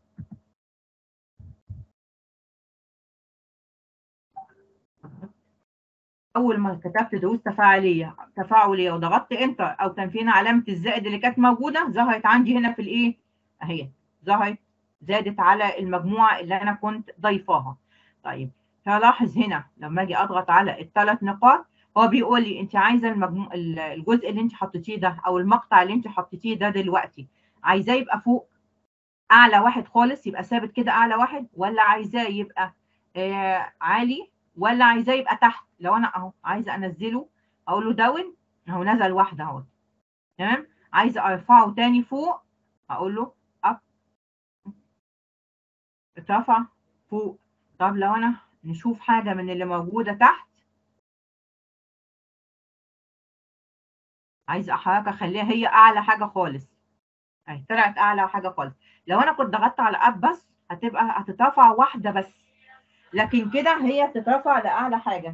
اول ما كتبت دروس تفاعليه تفاعليه وضغطت انتر او كان فينا علامه الزائد اللي كانت موجوده ظهرت عندي هنا في الايه اهي ظهرت زادت على المجموعه اللي انا كنت ضايفاها طيب هلاحظ هنا لما اجي اضغط على الثلاث نقاط هو بيقول لي انت عايزه المجموع الجزء اللي انت حطيتيه ده او المقطع اللي انت حطيتيه ده دلوقتي عايزاه يبقى فوق اعلى واحد خالص يبقى ثابت كده اعلى واحد ولا عايزاه يبقى آه عالي ولا عايزاه يبقى تحت لو انا اهو عايزه انزله اقول له داون اهو نزل واحده اهو تمام عايزه ارفعه تاني فوق اقول له اب اترفع فوق طب لو انا نشوف حاجه من اللي موجوده تحت عايزه احركها اخليها هي اعلى حاجه خالص اهي طلعت اعلى حاجه خالص لو انا كنت ضغطت على اب بس هتبقى هتترفع واحده بس لكن كده هي تترفع لاعلى حاجه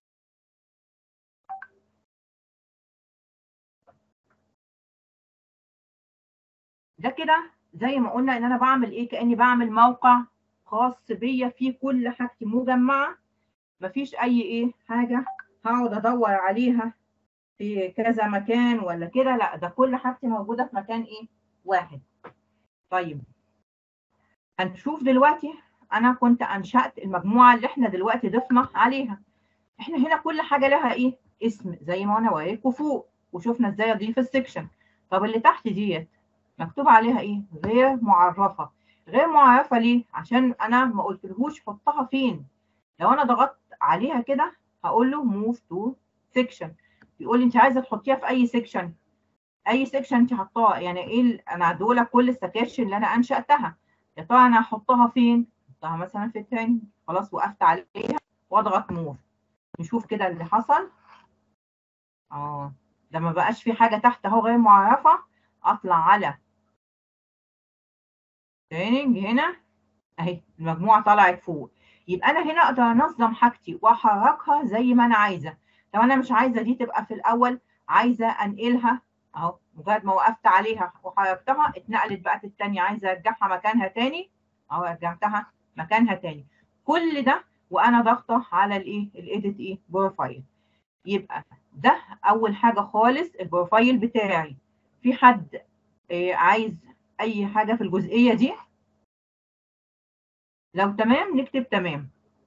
ده كده زي ما قلنا ان انا بعمل ايه كاني بعمل موقع خاص بيا فيه كل حاجتي مجمعه مفيش اي ايه حاجه هقعد ادور عليها في كذا مكان ولا كده لا ده كل حاجتي موجوده في مكان ايه واحد طيب هنشوف دلوقتي انا كنت انشات المجموعه اللي احنا دلوقتي ضفنا عليها احنا هنا كل حاجه لها ايه اسم زي ما انا وريتكم فوق وشفنا ازاي اضيف السكشن طب اللي تحت ديت مكتوب عليها ايه غير معرفه غير معرفه ليه عشان انا ما قلتلهوش حطها فين لو انا ضغطت عليها كده هقول له موف تو سيكشن بيقول لي انت عايزه تحطيها في اي سيكشن اي سيكشن انت حطاها يعني ايه انا دول كل السكاشن اللي انا انشاتها يا ترى انا هحطها فين احطها مثلا في التاني خلاص وقفت عليها واضغط موف نشوف كده اللي حصل اه ده ما بقاش في حاجه تحت اهو غير معرفه اطلع على تريننج هنا اهي المجموعه طلعت فوق يبقى انا هنا اقدر انظم حاجتي واحركها زي ما انا عايزه لو انا مش عايزه دي تبقى في الاول عايزه انقلها اهو مجرد ما وقفت عليها وحركتها اتنقلت بقت الثانيه عايزه ارجعها مكانها تاني اهو رجعتها مكانها تاني كل ده وانا ضاغطه على الايه الايديت ايه بروفايل يبقى ده اول حاجه خالص البروفايل بتاعي في حد إيه عايز اي حاجه في الجزئيه دي لو تمام نكتب تمام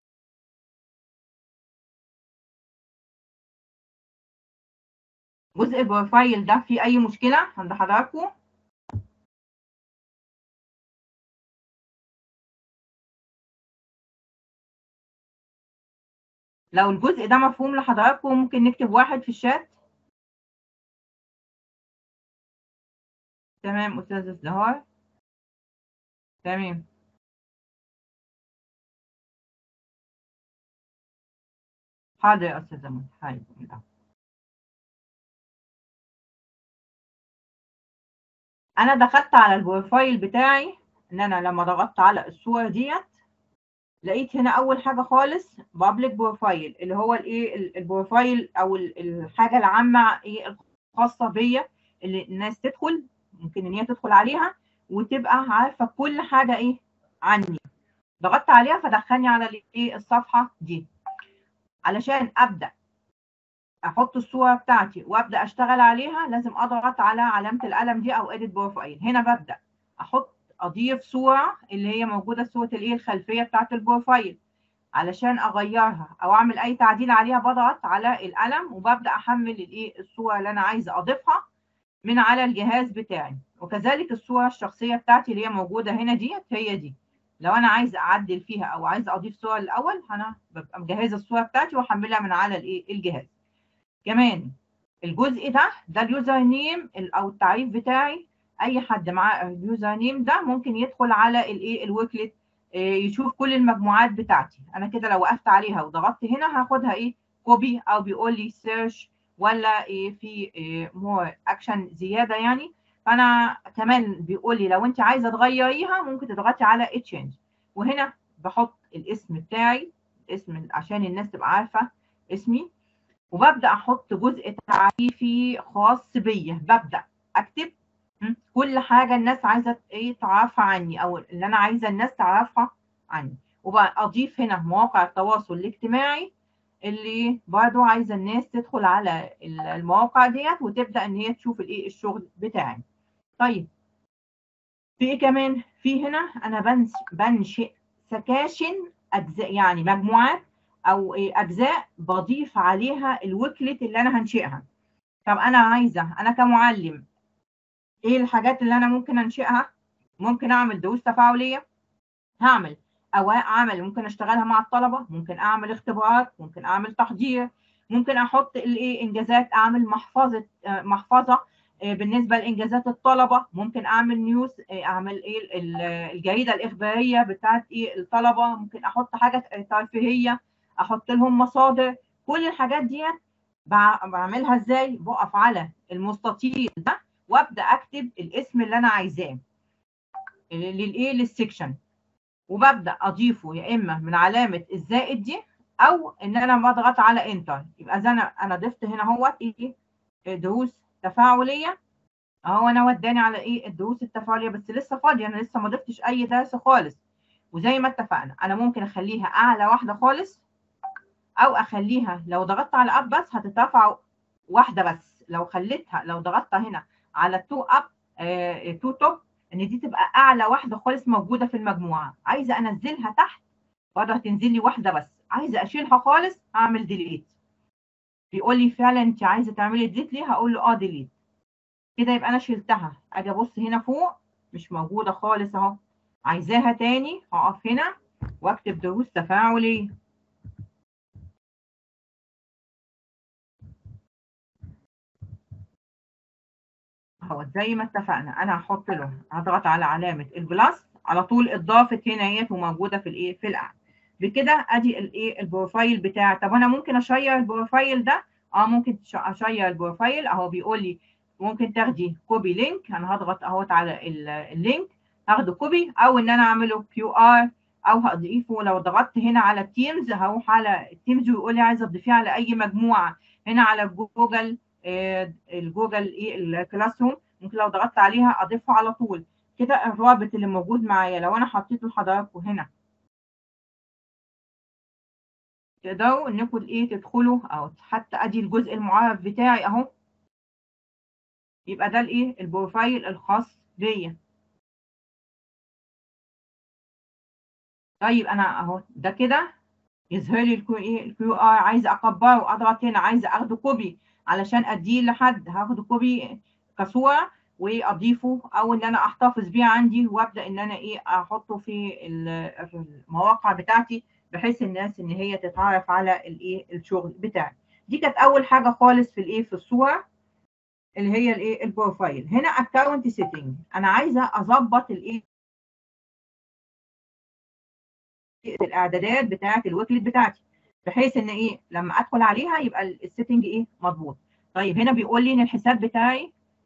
جزء البروفايل ده فيه اي مشكله عند حضراتكم لو الجزء ده مفهوم لحضراتكم ممكن نكتب واحد في الشات تمام استاذ ازدهار تمام حاضر يا استاذه منى حاضر انا دخلت على البروفايل بتاعي ان انا لما ضغطت على الصوره ديت لقيت هنا اول حاجه خالص بابليك بروفايل اللي هو الايه البروفايل او الحاجه العامه ايه الخاصه بيا اللي الناس تدخل ممكن ان هي تدخل عليها وتبقى عارفه كل حاجه ايه عني ضغطت عليها فدخلني على الايه الصفحه دي علشان ابدا احط الصوره بتاعتي وابدا اشتغل عليها لازم اضغط على علامه القلم دي او اديت بروفايل هنا ببدا احط اضيف صوره اللي هي موجوده صوره الايه الخلفيه بتاعت البروفايل علشان اغيرها او اعمل اي تعديل عليها بضغط على القلم وببدا احمل الايه الصوره اللي انا عايزه اضيفها من على الجهاز بتاعي وكذلك الصوره الشخصيه بتاعتي اللي هي موجوده هنا ديت هي دي لو انا عايزه اعدل فيها او عايزه اضيف صوره الاول انا ببقى مجهزه الصوره بتاعتي واحملها من على الايه الجهاز كمان الجزء ده ده اليوزر نيم او التعريف بتاعي اي حد معاه اليوزر نيم ده ممكن يدخل على الايه الويكلت يشوف كل المجموعات بتاعتي انا كده لو وقفت عليها وضغطت هنا هاخدها ايه كوبي او بيقول لي سيرش ولا ايه في مور اكشن زياده يعني فانا كمان بيقول لي لو انت عايزه تغيريها ممكن تضغطي على تشينج وهنا بحط الاسم بتاعي اسم عشان الناس تبقى عارفه اسمي وببدا احط جزء تعريفي خاص بيا ببدا اكتب كل حاجه الناس عايزه ايه تعرفها عني او اللي انا عايزه الناس تعرفها عني وبقى اضيف هنا مواقع التواصل الاجتماعي اللي برضو عايزه الناس تدخل على المواقع ديت وتبدا ان هي تشوف الايه الشغل بتاعي طيب في ايه كمان في هنا انا بنشئ سكاشن اجزاء يعني مجموعات او إيه اجزاء بضيف عليها الوكلت اللي انا هنشئها طب انا عايزه انا كمعلم ايه الحاجات اللي انا ممكن انشئها ممكن اعمل دروس تفاعليه هعمل اوراق عمل ممكن اشتغلها مع الطلبه ممكن اعمل اختبارات ممكن اعمل تحضير ممكن احط الايه انجازات اعمل محفظه محفظه بالنسبه لانجازات الطلبه ممكن اعمل نيوز اعمل ايه الجريده الاخباريه بتاعت ايه الطلبه ممكن احط حاجه ترفيهيه احط لهم مصادر كل الحاجات ديت بعملها ازاي بقف على المستطيل ده وابدا اكتب الاسم اللي انا عايزاه للايه للسكشن وببدا اضيفه يا اما من علامه الزائد دي او ان انا بضغط على انتر يبقى اذا انا انا ضفت هنا اهوت ايه دروس تفاعليه اهو انا وداني على ايه الدروس التفاعليه بس لسه فاضيه انا لسه ما ضفتش اي درس خالص وزي ما اتفقنا انا ممكن اخليها اعلى واحده خالص او اخليها لو ضغطت على اب بس هتترفع واحده بس لو خليتها لو ضغطت هنا على تو اب آه تو توب ان دي تبقى اعلى واحده خالص موجوده في المجموعه عايزه انزلها تحت برضه هتنزل لي واحده بس عايزه اشيلها خالص هعمل ديليت بيقول لي فعلا انت عايزه تعملي ديليت ليه هقول له اه ديليت كده يبقى انا شلتها اجي ابص هنا فوق مش موجوده خالص اهو عايزاها تاني هقف هنا واكتب دروس تفاعليه اهو زي ما اتفقنا انا هحط له هضغط على علامه البلس على طول اتضافت هنا اهيت وموجوده في الايه في القعد بكده ادي الايه البروفايل بتاعي طب انا ممكن اشير البروفايل ده اه ممكن اشير البروفايل اهو بيقول لي ممكن تاخدي كوبي لينك انا هضغط اهوت على اللينك هاخده كوبي او ان انا اعمله كيو ار او هضيفه لو ضغطت هنا على التيمز هروح على التيمز ويقول لي عايزه تضيفيه على اي مجموعه هنا على جوجل آه الجوجل ايه الكلاس روم ممكن لو ضغطت عليها اضيفها على طول كده الرابط اللي موجود معايا لو انا حطيته لحضراتكم هنا تقدروا انكم ايه تدخلوا او حتى ادي الجزء المعرف بتاعي اهو يبقى ده الايه البروفايل الخاص بيا طيب انا اهو ده كده يظهر لي الكيو ايه الكيو ار عايزه اكبره اضغط هنا عايزه اخده كوبي علشان اديه لحد هاخده كوبي كصوره واضيفه او ان انا احتفظ بيه عندي وابدا ان انا ايه احطه في المواقع بتاعتي بحيث الناس ان هي تتعرف على الايه الشغل بتاعي دي كانت اول حاجه خالص في الايه في الصوره اللي هي الايه البروفايل هنا اكونت سيتنج انا عايزه اظبط الايه الاعدادات بتاعه الوكلت بتاعتي بحيث ان ايه لما ادخل عليها يبقى السيتنج ايه مظبوط طيب هنا بيقول لي ان الحساب بتاعي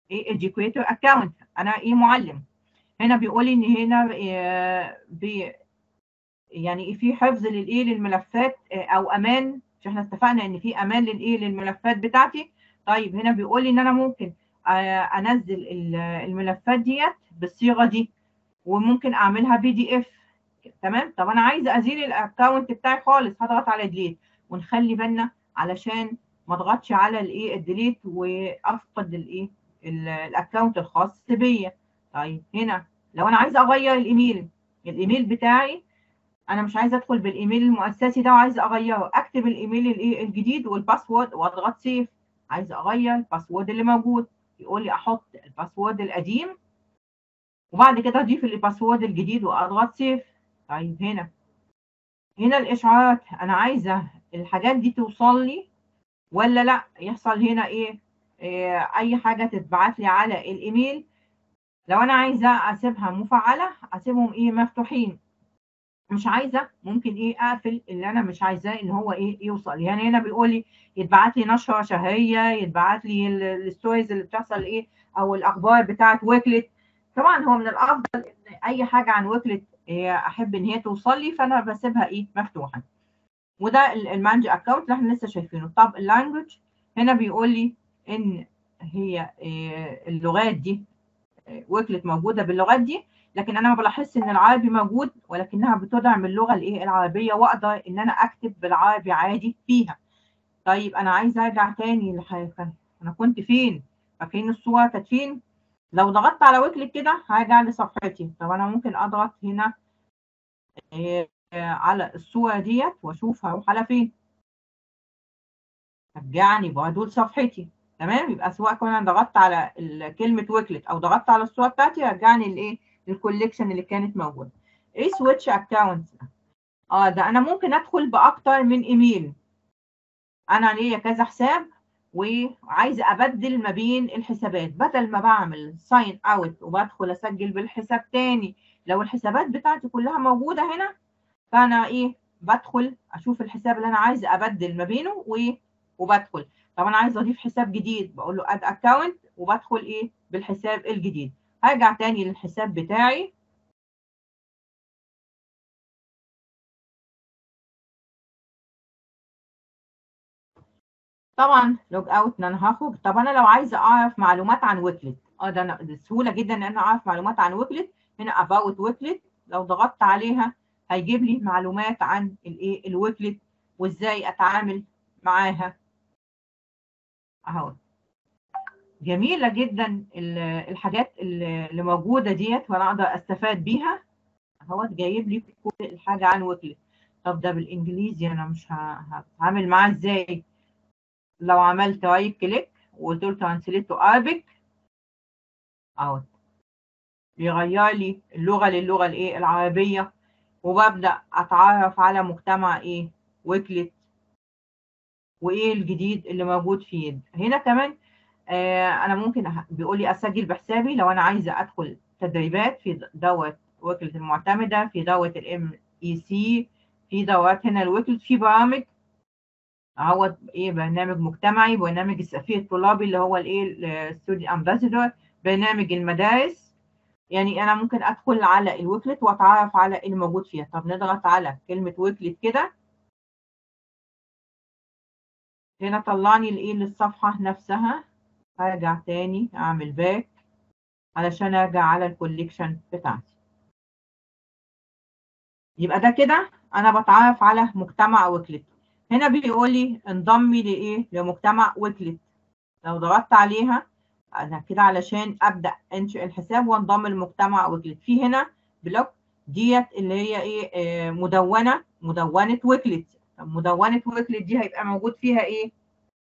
ايه educator account انا ايه معلم هنا بيقول لي ان هنا إيه بي يعني إيه في حفظ للايه للملفات او امان مش احنا اتفقنا ان في امان للايه للملفات بتاعتي طيب هنا بيقول لي ان انا ممكن انزل الملفات ديت بالصيغه دي وممكن اعملها بي دي اف تمام طب انا عايزه ازيل الاكونت بتاعي خالص هضغط على ديليت ونخلي بالنا علشان ما اضغطش على الايه الديليت وافقد الايه الاكونت الخاص بيا طيب هنا لو انا عايزه اغير الايميل الايميل بتاعي انا مش عايزه ادخل بالايميل المؤسسي ده وعايزه اغيره اكتب الايميل الايه الجديد والباسورد واضغط سيف عايزه اغير الباسورد اللي موجود يقول لي احط الباسورد القديم وبعد كده اضيف الباسورد الجديد واضغط سيف طيب هنا هنا الاشعارات انا عايزه الحاجات دي توصل لي ولا لا يحصل هنا ايه, إيه اي حاجه تتبعت لي على الايميل لو انا عايزه اسيبها مفعله اسيبهم ايه مفتوحين مش عايزه ممكن ايه اقفل اللي انا مش عايزاه ان هو ايه يوصل يعني هنا بيقول لي يتبعت لي نشره شهريه يتبعت لي الستوريز اللي بتحصل ايه او الاخبار بتاعه ويكلت طبعا هو من الافضل ان اي حاجه عن ويكلت إيه احب ان هي توصل لي فانا بسيبها ايه مفتوحه وده المانج اكونت اللي احنا لسه شايفينه طب اللانجوج هنا بيقول لي ان هي إيه اللغات دي ويكلت موجوده باللغات دي لكن انا ما بلاحظش ان العربي موجود ولكنها بتدعم اللغه الايه العربيه واقدر ان انا اكتب بالعربي عادي فيها طيب انا عايزه ارجع تاني لحاجه انا كنت فين فاكرين الصوره كانت فين لو ضغطت على ويكلت كده هرجع لصفحتي طب انا ممكن اضغط هنا إيه على الصوره ديت واشوف هروح على فين رجعني برضه لصفحتي تمام يبقى سواء كنا ضغطت على كلمه ويكلت او ضغطت على الصوره بتاعتي رجعني لايه الكوليكشن اللي كانت موجوده ايه سويتش اكونت اه ده انا ممكن ادخل باكتر من ايميل انا ليا كذا حساب وعايزه ابدل ما بين الحسابات بدل ما بعمل ساين اوت وبدخل اسجل بالحساب تاني لو الحسابات بتاعتي كلها موجوده هنا فانا ايه بدخل اشوف الحساب اللي انا عايزه ابدل ما بينه وبدخل طب انا عايزه اضيف حساب جديد بقول له اد اكونت وبدخل ايه بالحساب الجديد هرجع تاني للحساب بتاعي طبعا لوج اوت ان انا هخرج طب انا لو عايزه اعرف معلومات عن ويكلت اه ده انا سهوله جدا ان انا اعرف معلومات عن ويكلت هنا اباوت ويكلت لو ضغطت عليها هيجيب لي معلومات عن الايه الويكلت وازاي اتعامل معاها اهو جميله جدا الحاجات اللي موجوده ديت وانا اقدر استفاد بيها اهوت جايب لي كل الحاجه عن ويكلت طب ده بالانجليزي انا مش هتعامل معاه ازاي لو عملت رايت كليك وقلت له ترانسليت تو ارابيك اهو بيغير لي اللغه للغه الايه العربيه وببدا اتعرف على مجتمع ايه ويكلت وايه الجديد اللي موجود فيه هنا كمان آه انا ممكن بيقول لي اسجل بحسابي لو انا عايزه ادخل تدريبات في دوت وكله المعتمده في دوت الام اي سي في دوت هنا الوكلت في برامج اهوت ايه برنامج مجتمعي برنامج السفير الطلابي اللي هو الايه ستودي امباسادور برنامج المدارس يعني انا ممكن ادخل على الوكلت واتعرف على اللي موجود فيها طب نضغط على كلمه وكلت كده هنا طلعني لايه للصفحه نفسها هرجع تاني اعمل باك علشان ارجع على الكوليكشن بتاعتي يبقى ده كده انا بتعرف على مجتمع ويكلت هنا بيقول لي انضمي لايه لمجتمع ويكلت لو ضغطت عليها انا كده علشان ابدا انشئ الحساب وانضم لمجتمع ويكلت في هنا بلوك ديت اللي هي ايه آه مدونه مدونه ويكلت مدونه ويكلت دي هيبقى موجود فيها ايه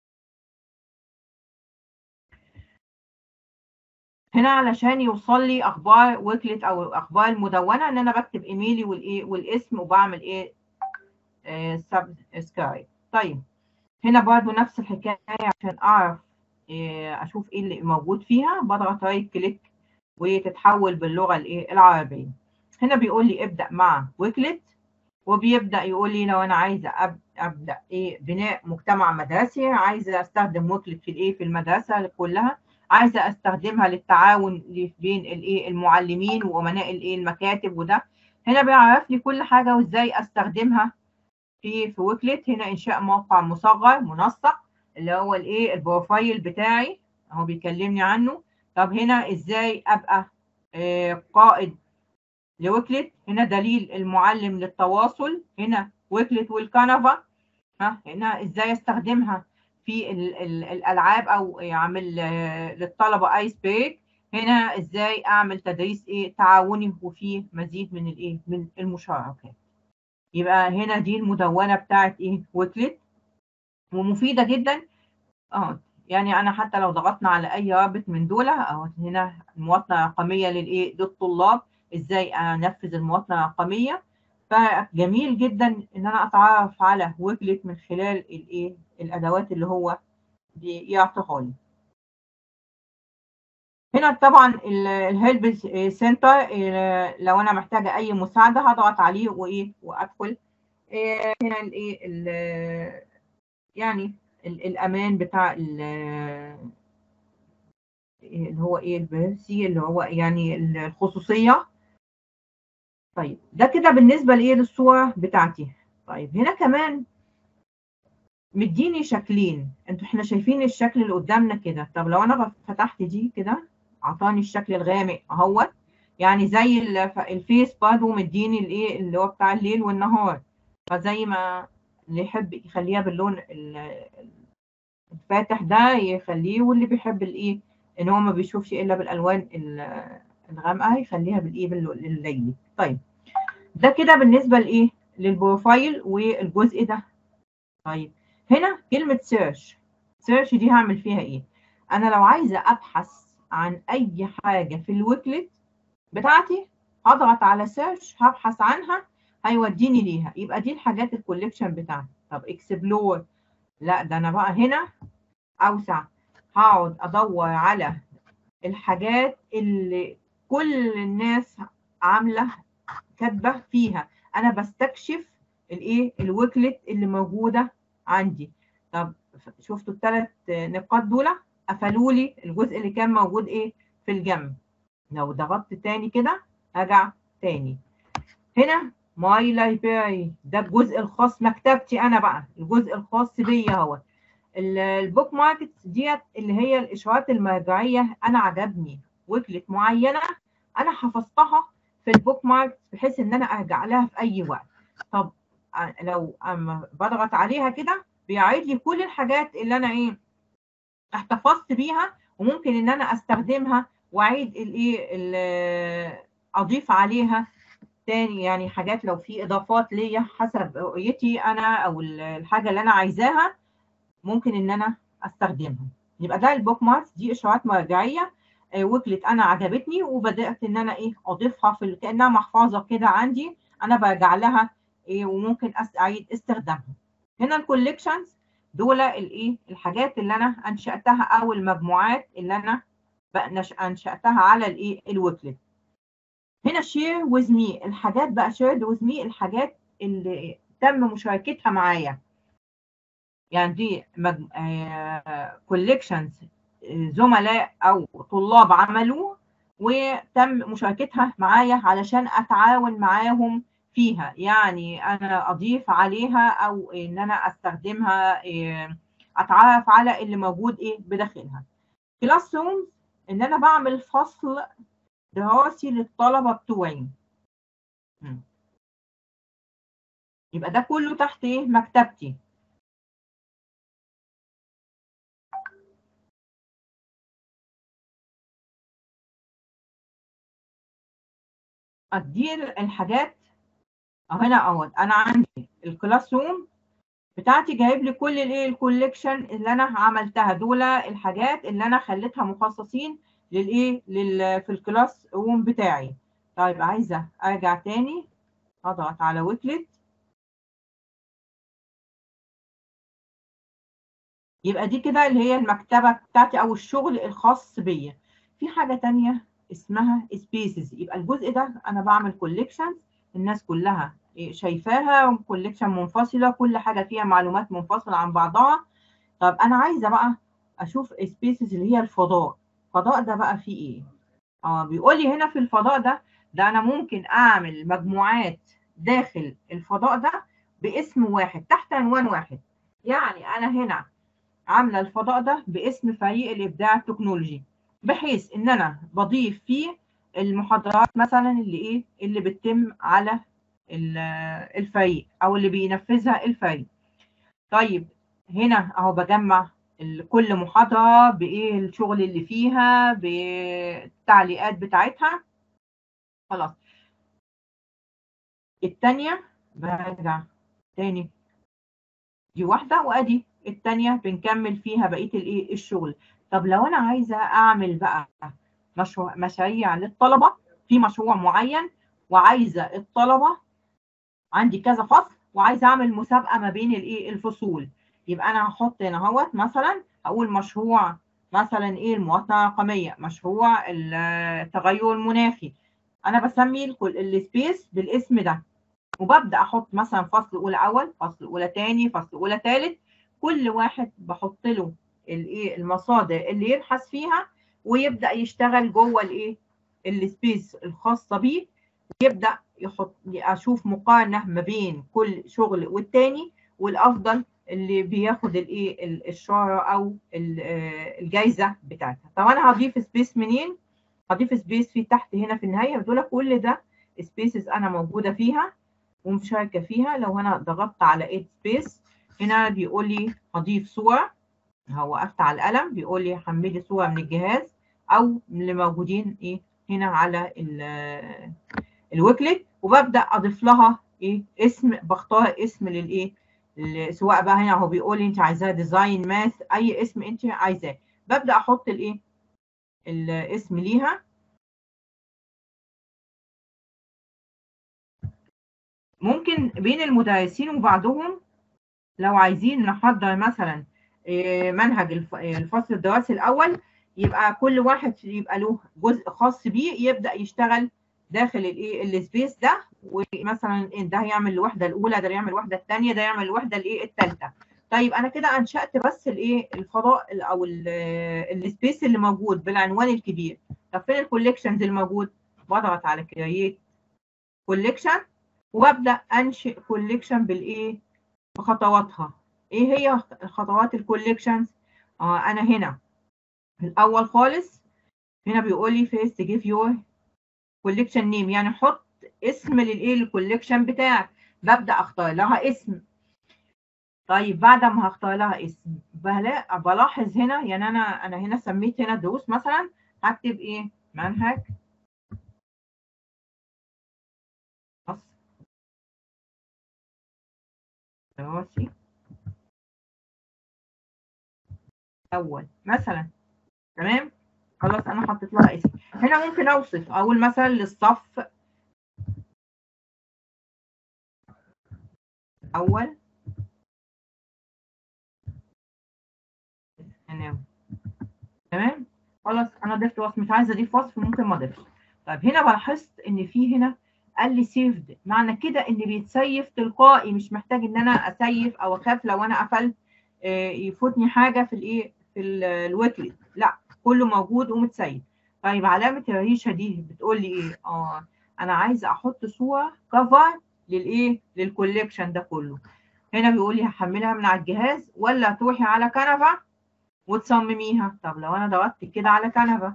هنا علشان يوصل لي اخبار ويكلت او اخبار المدونه ان انا بكتب ايميلي والايه والاسم وبعمل ايه سبسكرايب طيب هنا برضو نفس الحكايه عشان اعرف إيه اشوف ايه اللي موجود فيها بضغط رايت كليك وتتحول باللغه الايه العربيه هنا بيقول لي ابدا مع ويكلت وبيبدا يقول لي لو انا عايزه ابدا ايه بناء مجتمع مدرسي عايزه استخدم ويكلت في الايه في المدرسه كلها عايزه استخدمها للتعاون بين الايه المعلمين وامناء الايه المكاتب وده هنا بيعرف لي كل حاجه وازاي استخدمها في في ويكلت هنا انشاء موقع مصغر منسق اللي هو الايه البروفايل بتاعي اهو بيكلمني عنه طب هنا ازاي ابقى آه قائد لويكلت هنا دليل المعلم للتواصل هنا ويكلت والكنفا ها هنا ازاي استخدمها في ال ال الالعاب او اعمل للطلبه ايس بريك هنا ازاي اعمل تدريس ايه تعاوني وفيه مزيد من الايه من المشاركات يبقى هنا دي المدونه بتاعت ايه ويكلت ومفيده جدا اه يعني انا حتى لو ضغطنا على اي رابط من دول اهو هنا المواطنه الرقميه للايه للطلاب ازاي انفذ المواطنه الرقميه فجميل جدا ان انا اتعرف على ويكلت من خلال الايه الادوات اللي هو يعطيها لي هنا طبعا الهيلب سنتر لو انا محتاجه اي مساعده هضغط عليه وايه وادخل هنا الايه يعني الامان بتاع اللي هو ايه البيرسي اللي هو يعني الخصوصيه طيب ده كده بالنسبه لايه للصوره بتاعتي طيب هنا كمان مديني شكلين انتوا احنا شايفين الشكل اللي قدامنا كده طب لو انا فتحت دي كده عطاني الشكل الغامق اهوت يعني زي الفيس برضه مديني الايه اللي هو بتاع الليل والنهار فزي ما اللي يحب يخليها باللون الفاتح ده يخليه واللي بيحب الايه ان هو ما بيشوفش الا بالالوان الغامقه يخليها بالايه بالليلي طيب ده كده بالنسبه لايه للبروفايل والجزء ده طيب هنا كلمه سيرش سيرش دي هعمل فيها ايه انا لو عايزه ابحث عن اي حاجه في الويكلت بتاعتي هضغط على سيرش هبحث عنها هيوديني ليها يبقى دي الحاجات الكوليكشن بتاعتي طب اكسبلور لا ده انا بقى هنا اوسع هقعد ادور على الحاجات اللي كل الناس عامله كاتبه فيها انا بستكشف الايه الويكلت اللي موجوده عندي طب شفتوا الثلاث نقاط دول قفلوا لي الجزء اللي كان موجود ايه في الجنب لو ضغطت تاني كده ارجع تاني هنا ماي لايبراري ده الجزء الخاص مكتبتي انا بقى الجزء الخاص بيا هو البوك ماركت ديت اللي هي الاشارات المرجعيه انا عجبني ويكلت معينه انا حفظتها في البوك ماركت بحيث ان انا ارجع لها في اي وقت طب لو اما بضغط عليها كده بيعيد لي كل الحاجات اللي انا ايه احتفظت بيها وممكن ان انا استخدمها واعيد الايه اضيف عليها تاني يعني حاجات لو في اضافات ليا حسب رؤيتي انا او الحاجه اللي انا عايزاها ممكن ان انا استخدمها يبقى ده البوك ماركس دي اشارات مرجعيه ويكلت انا عجبتني وبدات ان انا ايه اضيفها في كانها محفظه كده عندي انا برجع لها إيه وممكن اعيد استخدامها هنا الكوليكشنز دول الايه الحاجات اللي انا انشاتها او المجموعات اللي انا انشاتها على الايه الويكلت هنا شير ويز مي الحاجات بقى شيرد ويز مي الحاجات اللي تم مشاركتها معايا يعني دي مج... كوليكشنز زملاء او طلاب عملوه وتم مشاركتها معايا علشان اتعاون معاهم فيها يعني انا اضيف عليها او ان انا استخدمها اتعرف على اللي موجود ايه بداخلها كلاس رومز ان انا بعمل فصل دراسي للطلبه بتوعي يبقى ده كله تحت ايه مكتبتي ادي الحاجات هنا اهوت انا عندي الكلاس روم بتاعتي جايب لي كل الايه الكوليكشن اللي انا عملتها دول الحاجات اللي انا خليتها مخصصين للايه لل في الكلاس روم بتاعي طيب عايزه ارجع تاني اضغط على ويكلت يبقى دي كده اللي هي المكتبه بتاعتي او الشغل الخاص بيا في حاجه تانية اسمها سبيسز يبقى الجزء ده انا بعمل كوليكشن الناس كلها شايفاها كوليكشن منفصله كل حاجه فيها معلومات منفصله عن بعضها طب انا عايزه بقى اشوف سبيسز اللي هي الفضاء الفضاء ده بقى فيه ايه اه بيقول لي هنا في الفضاء ده ده انا ممكن اعمل مجموعات داخل الفضاء ده باسم واحد تحت عنوان واحد يعني انا هنا عامله الفضاء ده باسم فريق الابداع التكنولوجي بحيث ان انا بضيف فيه المحاضرات مثلا اللي ايه اللي بتتم على الفريق او اللي بينفذها الفريق طيب هنا اهو بجمع كل محاضرة بايه الشغل اللي فيها بالتعليقات بتاعتها خلاص التانية برجع تاني دي واحدة وادي التانية بنكمل فيها بقية الايه الشغل طب لو انا عايزة اعمل بقى مشروع مشاريع للطلبة في مشروع معين وعايزة الطلبة عندي كذا فصل وعايزة اعمل مسابقة ما بين الايه الفصول يبقى انا هحط هنا اهوت مثلا اقول مشروع مثلا ايه المواطنة الرقمية مشروع التغير المناخي انا بسمي الكل السبيس بالاسم ده وببدا احط مثلا فصل اولى اول فصل اولى تاني فصل اولى تالت كل واحد بحط له الايه المصادر اللي يبحث فيها ويبدا يشتغل جوه الايه السبيس الخاصه بيه يبدا يحط اشوف مقارنه ما بين كل شغل والتاني والافضل اللي بياخد الايه الشهره او الجائزه بتاعتها طب انا هضيف سبيس منين هضيف سبيس في تحت هنا في النهايه بتقول لك كل ده سبيسز انا موجوده فيها ومشاركه فيها لو انا ضغطت على ايد سبيس هنا بيقول لي هضيف صور هو وقفت على القلم بيقول لي حملي صور من الجهاز او من اللي موجودين ايه هنا على الويكلت وببدا اضيف لها ايه اسم بختار اسم للايه سواء بقى هنا هو بيقول لي انت عايزاه ديزاين ماث اي اسم انت عايزاه ببدا احط الايه الاسم ليها ممكن بين المدرسين وبعضهم لو عايزين نحضر مثلا منهج الفصل الدراسي الاول يبقى كل واحد يبقى له جزء خاص بيه يبدا يشتغل داخل الايه السبيس ده ومثلا ده هيعمل الوحده الاولى ده يعمل الوحده الثانيه ده يعمل الوحده الايه الثالثه طيب انا كده انشات بس الايه الفضاء او السبيس اللي موجود بالعنوان الكبير طب فين الكوليكشنز الموجود بضغط على كرييت كوليكشن وابدا انشئ كوليكشن بالايه بخطواتها ايه هي خطوات الكوليكشنز اه انا هنا الاول خالص هنا بيقول لي فيست جيف يور كوليكشن نيم يعني حط اسم للايه الكوليكشن بتاعك ببدا اختار لها اسم طيب بعد ما هختار لها اسم بلاحظ هنا يعني انا انا هنا سميت هنا دروس مثلا هكتب ايه منهج دراسي اول مثلا تمام خلاص انا حطيت لها اسم هنا ممكن اوصف اقول مثلا للصف اول تمام خلاص انا ضفت وصف مش عايزه اضيف وصف ممكن ما اضيفش طيب هنا لاحظت ان في هنا قال لي سيفد معنى كده ان بيتسيف تلقائي مش محتاج ان انا اسيف او اخاف لو انا قفلت يفوتني حاجه في الايه في الويكلت لا كله موجود ومتسيف طيب علامه الريشه دي بتقول لي ايه اه انا عايزه احط صوره كفر للايه للكوليكشن ده كله هنا بيقول لي هحملها من على الجهاز ولا تروحي على كنفه وتصمميها طب لو انا ضغطت كده على كنفه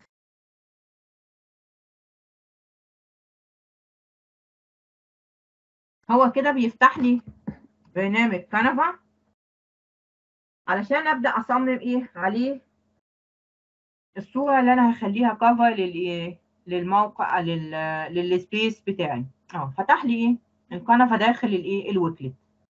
هو كده بيفتح لي برنامج كنفه علشان ابدا اصمم ايه عليه الصوره اللي انا هخليها كفر للايه للموقع لل للسبيس بتاعي اه فتح لي ايه الكنفه داخل الايه الويكلت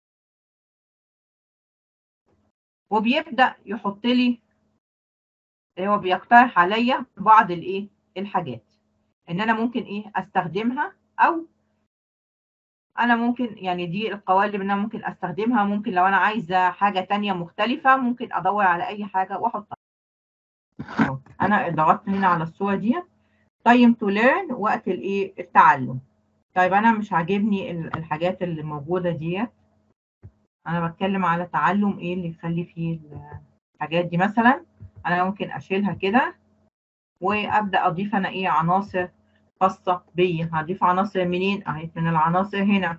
وبيبدا يحط لي هو بيقترح عليا بعض الايه الحاجات ان انا ممكن ايه استخدمها او انا ممكن يعني دي القوالب اللي انا ممكن استخدمها ممكن لو انا عايزه حاجه تانية مختلفه ممكن ادور على اي حاجه واحطها انا ضغطت هنا على الصوره دي تايم تو ليرن وقت الايه التعلم طيب انا مش عاجبني الحاجات اللي موجوده ديت انا بتكلم على تعلم ايه اللي يخلي فيه الحاجات دي مثلا انا ممكن اشيلها كده وابدا اضيف انا ايه عناصر خاصه بيا هضيف عناصر منين اهي من العناصر هنا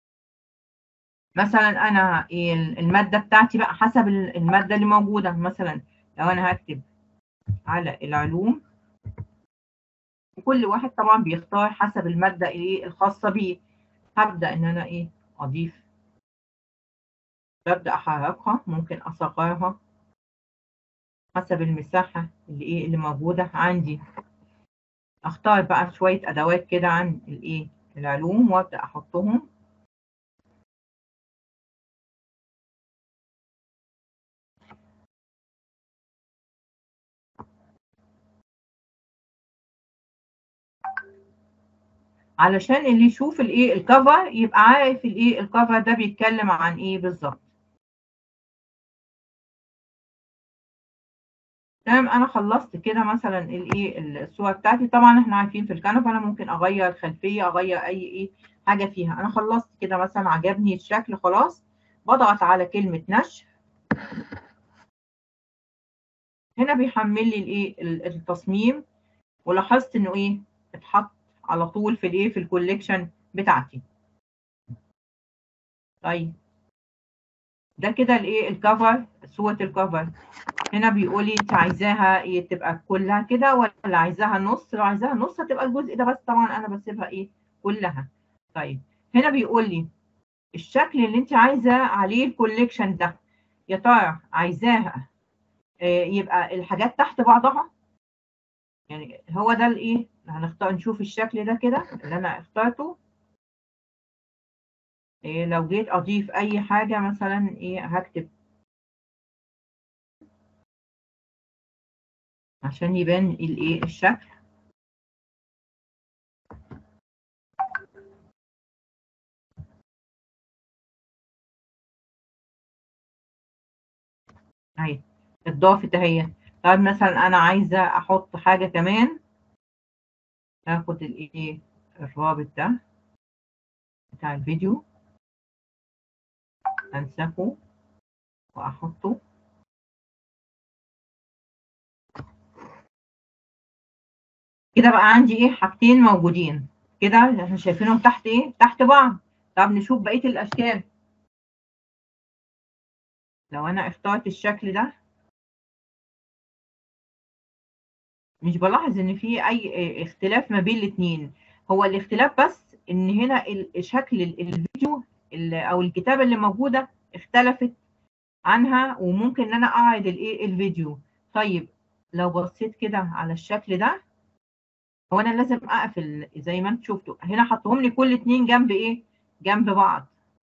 مثلا انا إيه الماده بتاعتي بقى حسب الماده اللي موجوده مثلا لو انا هكتب على العلوم وكل واحد طبعا بيختار حسب الماده ايه الخاصه بيه هبدا ان انا ايه اضيف ببدا احركها ممكن اصغرها حسب المساحه اللي ايه اللي موجوده عندي اختار بقى شويه ادوات كده عن الايه العلوم وابدا احطهم علشان اللي يشوف الايه الكفر يبقى عارف الايه الكفر ده بيتكلم عن ايه بالظبط تمام انا خلصت كده مثلا الايه الصور بتاعتي طبعا احنا عارفين في الكنبه انا ممكن اغير الخلفيه اغير اي ايه حاجه فيها انا خلصت كده مثلا عجبني الشكل خلاص بضغط على كلمه نشر هنا بيحمل لي الايه التصميم ولاحظت انه ايه اتحط على طول في الايه في الكوليكشن بتاعتي طيب ده كده الايه الكفر صوره الكفر هنا بيقول لي انت عايزاها ايه تبقى كلها كده ولا عايزاها نص لو عايزاها نص هتبقى الجزء ده بس طبعا انا بسيبها ايه كلها طيب هنا بيقول لي الشكل اللي انت عايزه عليه الكوليكشن ده يا ترى عايزاها إيه يبقى الحاجات تحت بعضها يعني هو ده الايه هنختار نشوف الشكل ده كده اللي انا اخترته إيه لو جيت اضيف اي حاجه مثلا ايه هكتب عشان يبان الايه الشكل اهي اتضافت اهي طيب مثلا انا عايزه احط حاجه كمان هاخد الايه الرابط ده بتاع الفيديو انسخه واحطه كده بقى عندي ايه حاجتين موجودين كده احنا شايفينهم تحت ايه تحت بعض طب نشوف بقيه الاشكال لو انا اخترت الشكل ده مش بلاحظ ان في اي اختلاف ما بين الاثنين هو الاختلاف بس ان هنا شكل الفيديو او الكتابه اللي موجوده اختلفت عنها وممكن ان انا اعرض الايه الفيديو طيب لو بصيت كده على الشكل ده هو انا لازم اقفل زي ما انتم شفتوا هنا حطهم لي كل اتنين جنب ايه جنب بعض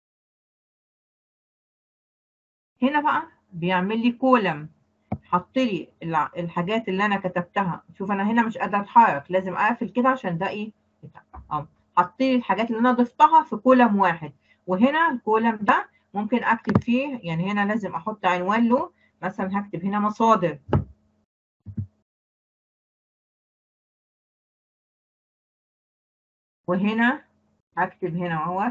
هنا بقى بيعمل لي كولم حط لي الحاجات اللي انا كتبتها شوف انا هنا مش قادره اتحرك لازم اقفل كده عشان ده ايه اه حط لي الحاجات اللي انا ضفتها في كولم واحد وهنا الكولم ده ممكن اكتب فيه يعني هنا لازم احط عنوان له مثلا هكتب هنا مصادر وهنا هكتب هنا اهوت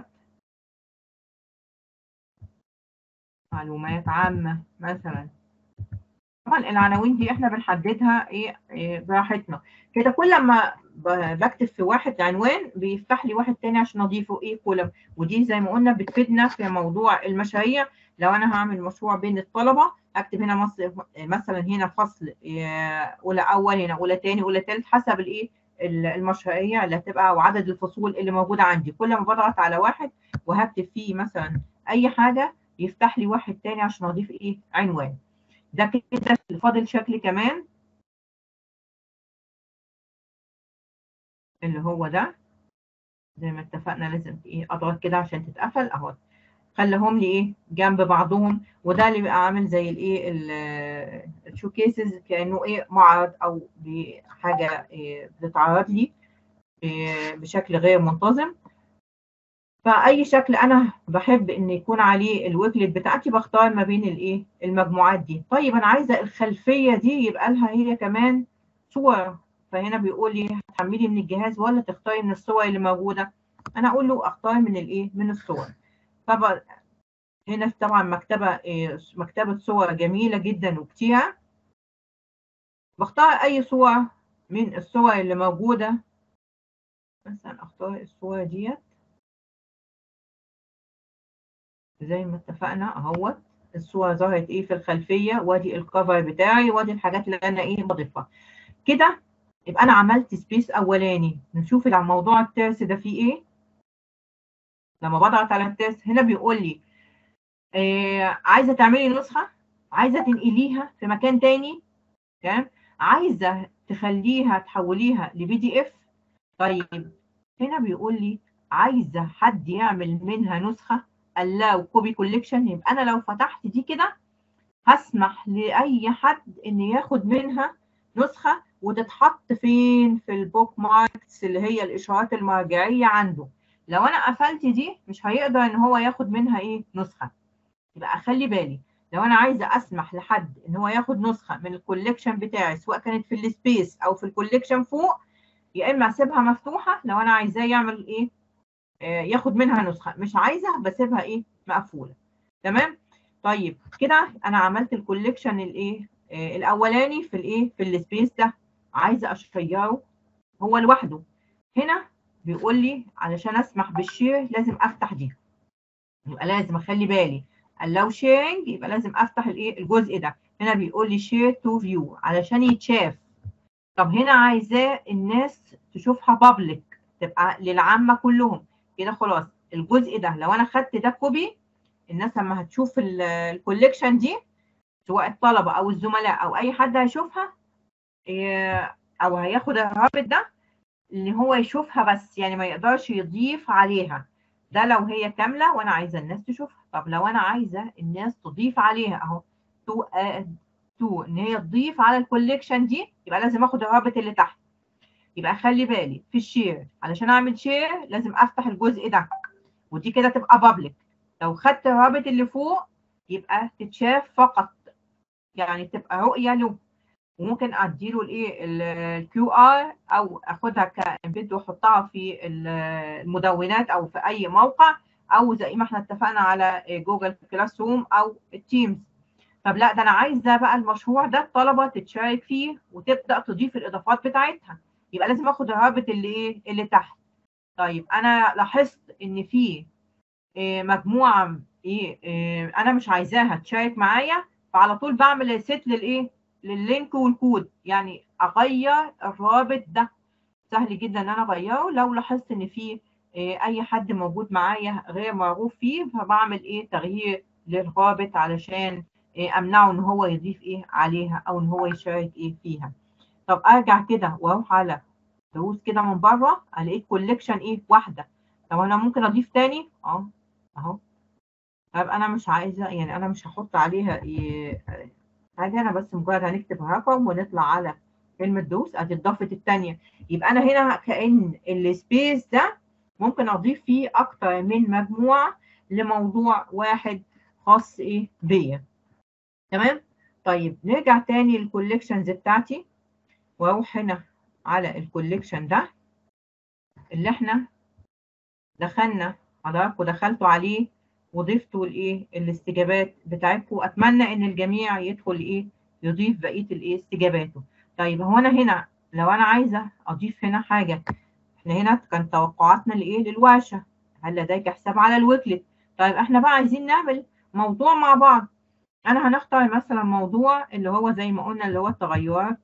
معلومات عامة مثلا طبعا العناوين دي احنا بنحددها ايه, إيه براحتنا كده كل ما بكتب في واحد عنوان بيفتح لي واحد تاني عشان اضيفه ايه كولم ودي زي ما قلنا بتفيدنا في موضوع المشاريع لو انا هعمل مشروع بين الطلبه اكتب هنا مصر مثلا هنا فصل اولى اول هنا اولى تاني اولى تالت حسب الايه المشاريع اللي هتبقى وعدد الفصول اللي موجوده عندي كل ما بضغط على واحد وهكتب فيه مثلا اي حاجه يفتح لي واحد تاني عشان اضيف ايه عنوان ده كده فاضل شكل كمان اللي هو ده زي ما اتفقنا لازم ايه اضغط كده عشان تتقفل اهو خليهم لي ايه جنب بعضهم وده اللي بيبقى عامل زي الايه الشو كيسز كانه ايه معرض او حاجه إيه بتتعرض لي إيه بشكل غير منتظم فاي شكل انا بحب ان يكون عليه الويكلت بتاعتي بختار ما بين الايه المجموعات دي طيب انا عايزه الخلفيه دي يبقى لها هي كمان صور فهنا بيقول لي هتحملي من الجهاز ولا تختاري من الصور اللي موجوده انا اقول له اختار من الايه من الصور طبعا هنا طبعا مكتبه إيه مكتبه صور جميله جدا وكتيره بختار اي صور من الصور اللي موجودة مثلا اختار الصورة ديت زي ما اتفقنا اهوت الصورة ظهرت ايه في الخلفية وادي الكفر بتاعي وادي الحاجات اللي انا ايه بضيفها كده يبقى انا عملت سبيس اولاني نشوف الموضوع الترس ده فيه ايه لما بضغط على الترس هنا بيقول لي آه عايزه تعملي نسخه عايزه تنقليها في مكان تاني تمام عايزه تخليها تحوليها لبي دي اف طيب هنا بيقول لي عايزه حد يعمل منها نسخه allow copy collection يبقى انا لو فتحت دي كده هسمح لاي حد ان ياخد منها نسخه وتتحط فين في البوك ماركس اللي هي الاشارات المرجعيه عنده لو انا قفلت دي مش هيقدر ان هو ياخد منها ايه نسخه يبقى اخلي بالي لو انا عايزه اسمح لحد ان هو ياخد نسخه من الكوليكشن بتاعي سواء كانت في السبيس او في الكوليكشن فوق يا اما اسيبها مفتوحه لو انا عايزاه يعمل ايه آه ياخد منها نسخه مش عايزه بسيبها ايه مقفوله تمام طيب كده انا عملت الكوليكشن الايه آه الاولاني في الايه في السبيس ده عايزه اشيره هو لوحده هنا بيقول لي علشان اسمح بالشير لازم افتح دي يبقى لازم اخلي بالي allow sharing يبقى لازم افتح الايه الجزء ده هنا بيقول لي share to view علشان يتشاف طب هنا عايزاه الناس تشوفها public تبقى للعامه كلهم كده خلاص الجزء ده لو انا خدت ده كوبي الناس لما هتشوف الكوليكشن دي سواء الطلبه او الزملاء او اي حد هيشوفها او هياخد الرابط ده ان هو يشوفها بس يعني ما يقدرش يضيف عليها ده لو هي كامله وانا عايزه الناس تشوفها طب لو انا عايزه الناس تضيف عليها اهو تو تو ان هي تضيف على الكوليكشن دي يبقى لازم اخد الرابط اللي تحت يبقى خلي بالي في الشير علشان اعمل شير لازم افتح الجزء ده ودي كده تبقى بابليك لو خدت الرابط اللي فوق يبقى تتشاف فقط يعني تبقى رؤيه له وممكن اديله الايه الكيو ار او اخدها كامبيد واحطها في المدونات او في اي موقع او زي ما احنا اتفقنا على جوجل كلاس روم او التيمز طب لا ده انا عايزه بقى المشروع ده الطلبه تتشارك فيه وتبدا تضيف الاضافات بتاعتها يبقى لازم اخد الرابط اللي ايه اللي تحت طيب انا لاحظت ان في مجموعه ايه انا مش عايزاها تشارك معايا فعلى طول بعمل سيت للايه لللينك والكود يعني اغير الرابط ده سهل جدا ان انا اغيره لو لاحظت ان في اي حد موجود معايا غير معروف فيه فبعمل ايه تغيير للرابط علشان امنعه ان هو يضيف ايه عليها او ان هو يشارك ايه فيها طب ارجع كده واروح على دروس كده من بره الاقي كوليكشن ايه واحده طب انا ممكن اضيف تاني اه اهو طب انا مش عايزه يعني انا مش هحط عليها إيه حاجه انا بس مجرد هنكتب رقم ونطلع على كلمه دوس ادي اتضافت الثانيه يبقى انا هنا كان السبيس ده ممكن اضيف فيه اكتر من مجموعه لموضوع واحد خاص ايه بيا تمام طيب نرجع تاني للكوليكشنز بتاعتي واروح هنا على الكوليكشن ده اللي احنا دخلنا حضراتكم دخلتوا عليه وضفتوا الايه الاستجابات بتاعتكم اتمنى ان الجميع يدخل ايه يضيف بقيه الايه استجاباته طيب هو انا هنا لو انا عايزه اضيف هنا حاجه احنا هنا كان توقعاتنا لايه للورشه هل لديك حساب على الويكلت طيب احنا بقى عايزين نعمل موضوع مع بعض انا هنختار مثلا موضوع اللي هو زي ما قلنا اللي هو التغيرات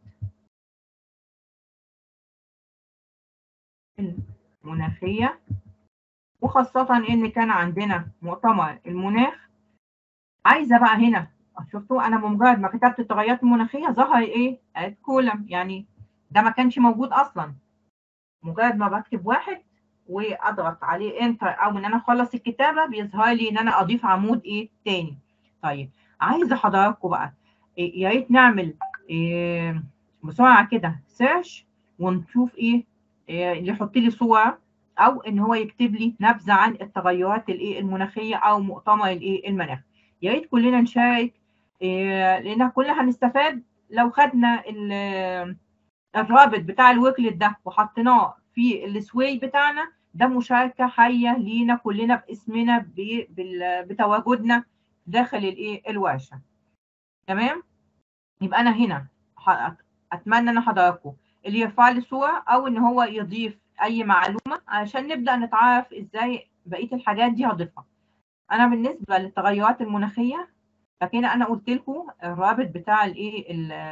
المناخيه وخاصة إن كان عندنا مؤتمر المناخ عايزة بقى هنا شفتوا أنا بمجرد ما كتبت التغيرات المناخية ظهر إيه؟ اد كولم يعني ده ما كانش موجود أصلا مجرد ما بكتب واحد وأضغط عليه انتر أو إن أنا أخلص الكتابة بيظهر لي إن أنا أضيف عمود إيه تاني طيب عايزة حضراتكم بقى إيه يا ريت نعمل إيه بسرعة كده سيرش ونشوف إيه, إيه يحط لي صورة او ان هو يكتب لي نبذه عن التغيرات الايه المناخيه او مؤتمر الايه المناخ يا ريت كلنا نشارك إيه لان كلنا هنستفاد لو خدنا الرابط بتاع الويكلت ده وحطيناه في السوي بتاعنا ده مشاركه حيه لينا كلنا باسمنا بتواجدنا داخل الايه الورشه تمام يبقى انا هنا اتمنى ان حضراتكم اللي يرفع لي صوره او ان هو يضيف اي معلومه علشان نبدا نتعرف ازاي بقيه الحاجات دي هضيفها انا بالنسبه للتغيرات المناخيه فكده انا قلت لكم الرابط بتاع الايه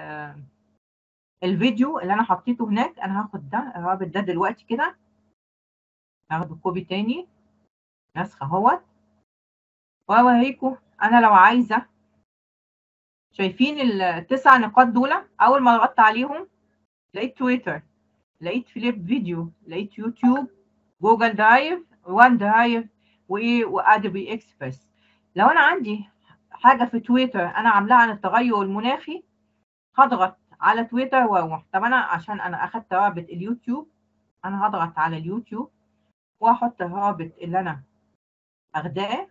الفيديو اللي انا حطيته هناك انا هاخد ده الرابط ده دلوقتي كده هاخده كوبي تاني نسخه اهوت واوريكم انا لو عايزه شايفين التسع نقاط دول اول ما ضغطت عليهم لقيت تويتر لقيت فليب فيديو لقيت يوتيوب جوجل درايف وان درايف وايه وادوبي اكسبرس لو انا عندي حاجه في تويتر انا عاملاها عن التغير المناخي هضغط على تويتر واروح طب انا عشان انا اخدت رابط اليوتيوب انا هضغط على اليوتيوب واحط الرابط اللي انا اخداه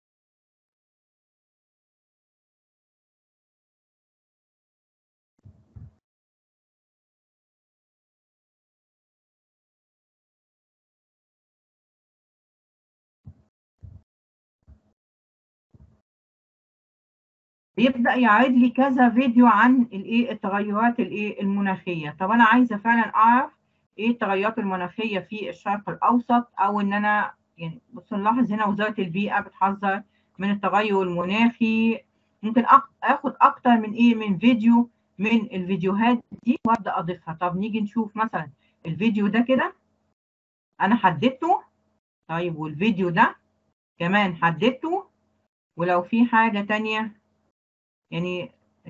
بيبدا يعرض لي كذا فيديو عن الايه التغيرات الايه المناخيه طب انا عايزه فعلا اعرف ايه التغيرات المناخيه في الشرق الاوسط او ان انا يعني بص نلاحظ هنا وزاره البيئه بتحذر من التغير المناخي ممكن اخد اكتر من ايه من فيديو من الفيديوهات دي وابدا اضيفها طب نيجي نشوف مثلا الفيديو ده كده انا حددته طيب والفيديو ده كمان حددته ولو في حاجه تانية يعني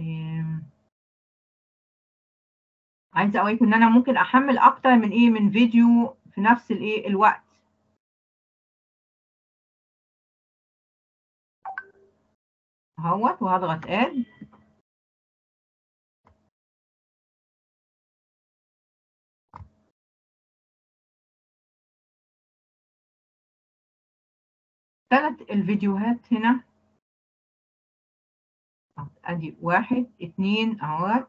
عايزه اوريكم ان انا ممكن احمل اكتر من ايه من فيديو في نفس الايه الوقت اهوت وهضغط اد ثلاث الفيديوهات هنا ادي واحد اتنين اهوت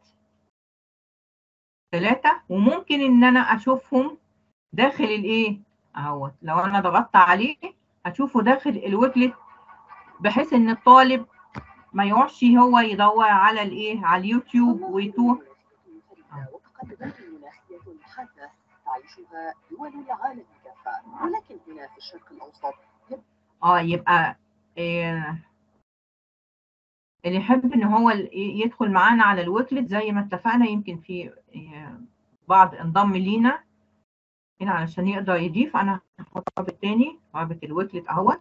ثلاثة وممكن ان انا اشوفهم داخل الايه اهوت لو انا ضغطت عليه هشوفه داخل الويكلت بحيث ان الطالب ما يقعدش هو يدور على الايه على اليوتيوب ويتوه وتقدمات مناخية حادة تعيشها دول العالم كافة ولكن هنا في الشرق الأوسط اه يبقى إيه اللي يحب ان هو يدخل معانا على الويكلت زي ما اتفقنا يمكن في بعض انضم لينا هنا علشان يقدر يضيف انا هحط رابط تاني رابط الويكلت اهوت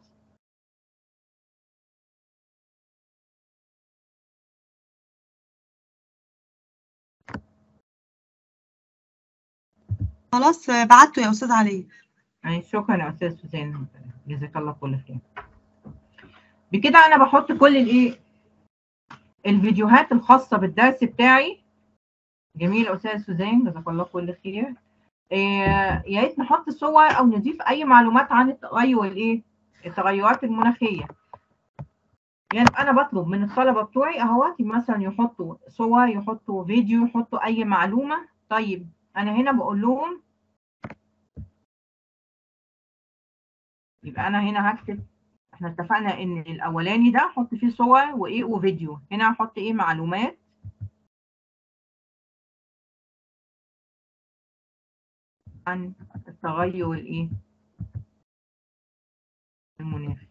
خلاص بعته يا استاذ علي يعني شكرا يا استاذ سوزان جزاك الله كل خير بكده انا بحط كل الايه الفيديوهات الخاصة بالدرس بتاعي جميل أستاذ سوزان جزاك الله كل خير إيه يا ريت نحط صور أو نضيف أي معلومات عن التغير الإيه التغيرات المناخية يعني أنا بطلب من الطلبة بتوعي أهوت مثلا يحطوا صور يحطوا فيديو يحطوا أي معلومة طيب أنا هنا بقول لهم يبقى أنا هنا هكتب احنا اتفقنا ان الاولاني ده احط فيه صور وايه وفيديو هنا احط ايه معلومات عن التغير الايه المناخي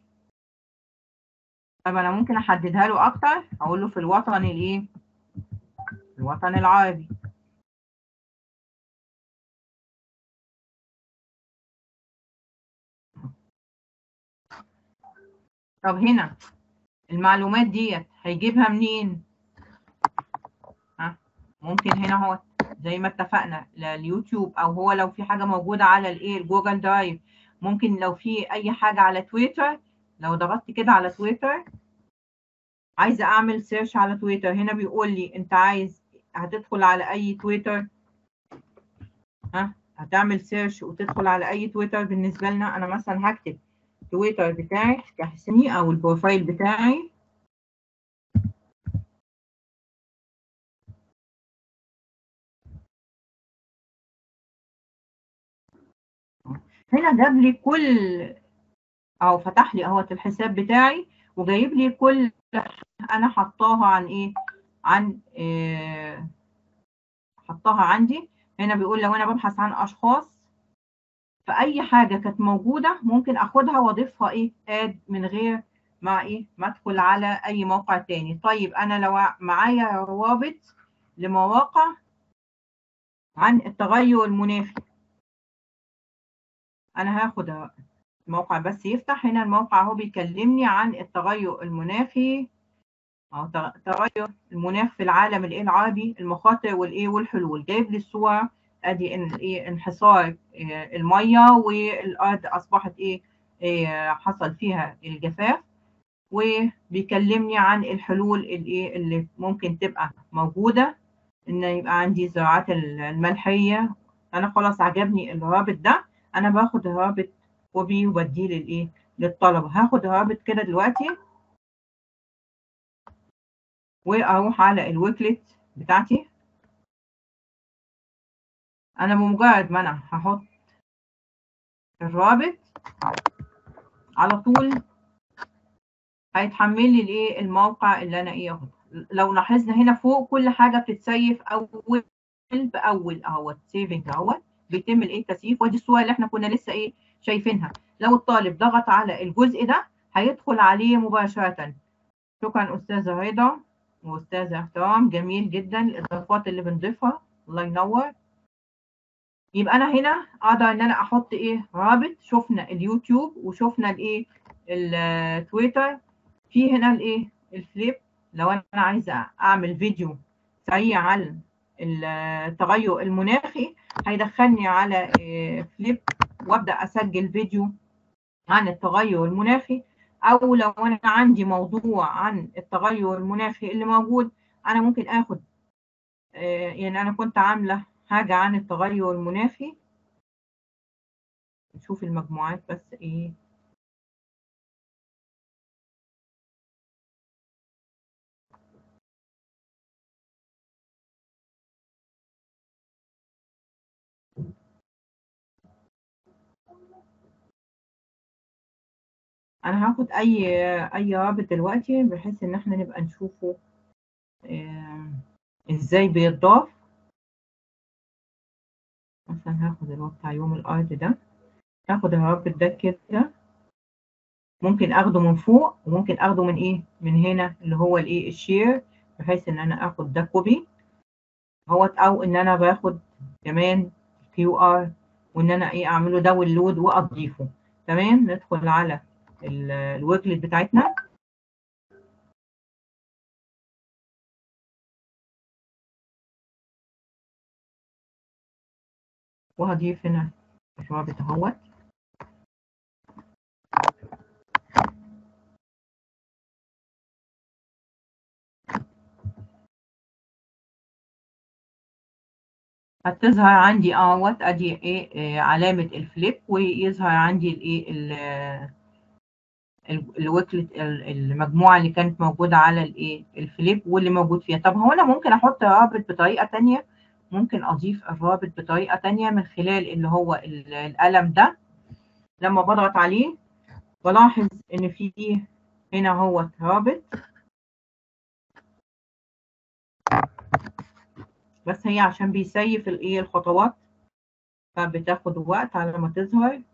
طب انا ممكن احددها له اكتر اقول له في الوطن الايه الوطن العربي طب هنا المعلومات ديت هيجيبها منين؟ ها ممكن هنا هو زي ما اتفقنا لليوتيوب او هو لو في حاجه موجوده على الايه الجوجل درايف ممكن لو في اي حاجه على تويتر لو ضغطت كده على تويتر عايزه اعمل سيرش على تويتر هنا بيقول لي انت عايز هتدخل على اي تويتر ها هتعمل سيرش وتدخل على اي تويتر بالنسبه لنا انا مثلا هكتب تويتر بتاعي كحسني او البروفايل بتاعي هنا جاب لي كل او فتح لي اهوت الحساب بتاعي وجايب لي كل انا حطاها عن ايه عن إيه حطاها عندي هنا بيقول لو انا ببحث عن اشخاص فاي حاجه كانت موجوده ممكن اخدها واضيفها ايه اد من غير ما ايه ما ادخل على اي موقع تاني طيب انا لو معايا روابط لمواقع عن التغير المناخي انا هاخد الموقع بس يفتح هنا الموقع اهو بيكلمني عن التغير المناخي او تغير المناخ في العالم الايه العربي المخاطر والايه والحلول جايب لي الصور ادي الايه انحصار الميه والارض اصبحت ايه, إيه حصل فيها الجفاف وبيكلمني عن الحلول الايه اللي ممكن تبقى موجوده ان يبقى عندي زراعات الملحيه انا خلاص عجبني الرابط ده انا باخد الرابط كوبي وبديه للايه للطلبه هاخد الرابط كده دلوقتي واروح على الويكلت بتاعتي انا بمجرد ما انا هحط الرابط على طول هيتحمل لي الايه الموقع اللي انا ايه اهو لو لاحظنا هنا فوق كل حاجه بتتسيف اول باول اهوت سيفنج اهوت بيتم الايه التسييف ودي الصور اللي احنا كنا لسه ايه شايفينها لو الطالب ضغط على الجزء ده هيدخل عليه مباشره شكرا استاذه رضا واستاذه احترام جميل جدا الاضافات اللي بنضيفها الله ينور يبقى انا هنا اقدر ان انا احط ايه رابط شفنا اليوتيوب وشفنا الايه التويتر في هنا الايه الفليب لو انا عايزه اعمل فيديو سريع عن التغير المناخي هيدخلني على فليب وابدا اسجل فيديو عن التغير المناخي او لو انا عندي موضوع عن التغير المناخي اللي موجود انا ممكن اخد يعني انا كنت عامله حاجه عن التغير المناخي نشوف المجموعات بس ايه انا هاخد اي اي رابط دلوقتي بحيث ان احنا نبقى نشوفه ازاي بيتضاف مثلا هاخد اللي هو بتاع يوم الارض ده هاخد الرابط ده كده ممكن اخده من فوق وممكن اخده من ايه من هنا اللي هو الايه الشير بحيث ان انا اخد ده كوبي اهوت او ان انا باخد كمان كيو ار وان انا ايه اعمله داونلود واضيفه تمام ندخل على الويكلت بتاعتنا وهضيف هنا الرابط اهوت هتظهر عندي اهوت ادي ايه, إيه علامه الفليب ويظهر عندي الايه الوكلت المجموعه اللي كانت موجوده على الايه الفليب واللي موجود فيها طب هو انا ممكن احط رابط بطريقه ثانيه ممكن اضيف الرابط بطريقه ثانيه من خلال اللي هو القلم ده لما بضغط عليه بلاحظ ان في هنا هو رابط بس هي عشان بيسيف الايه الخطوات فبتاخد وقت على ما تظهر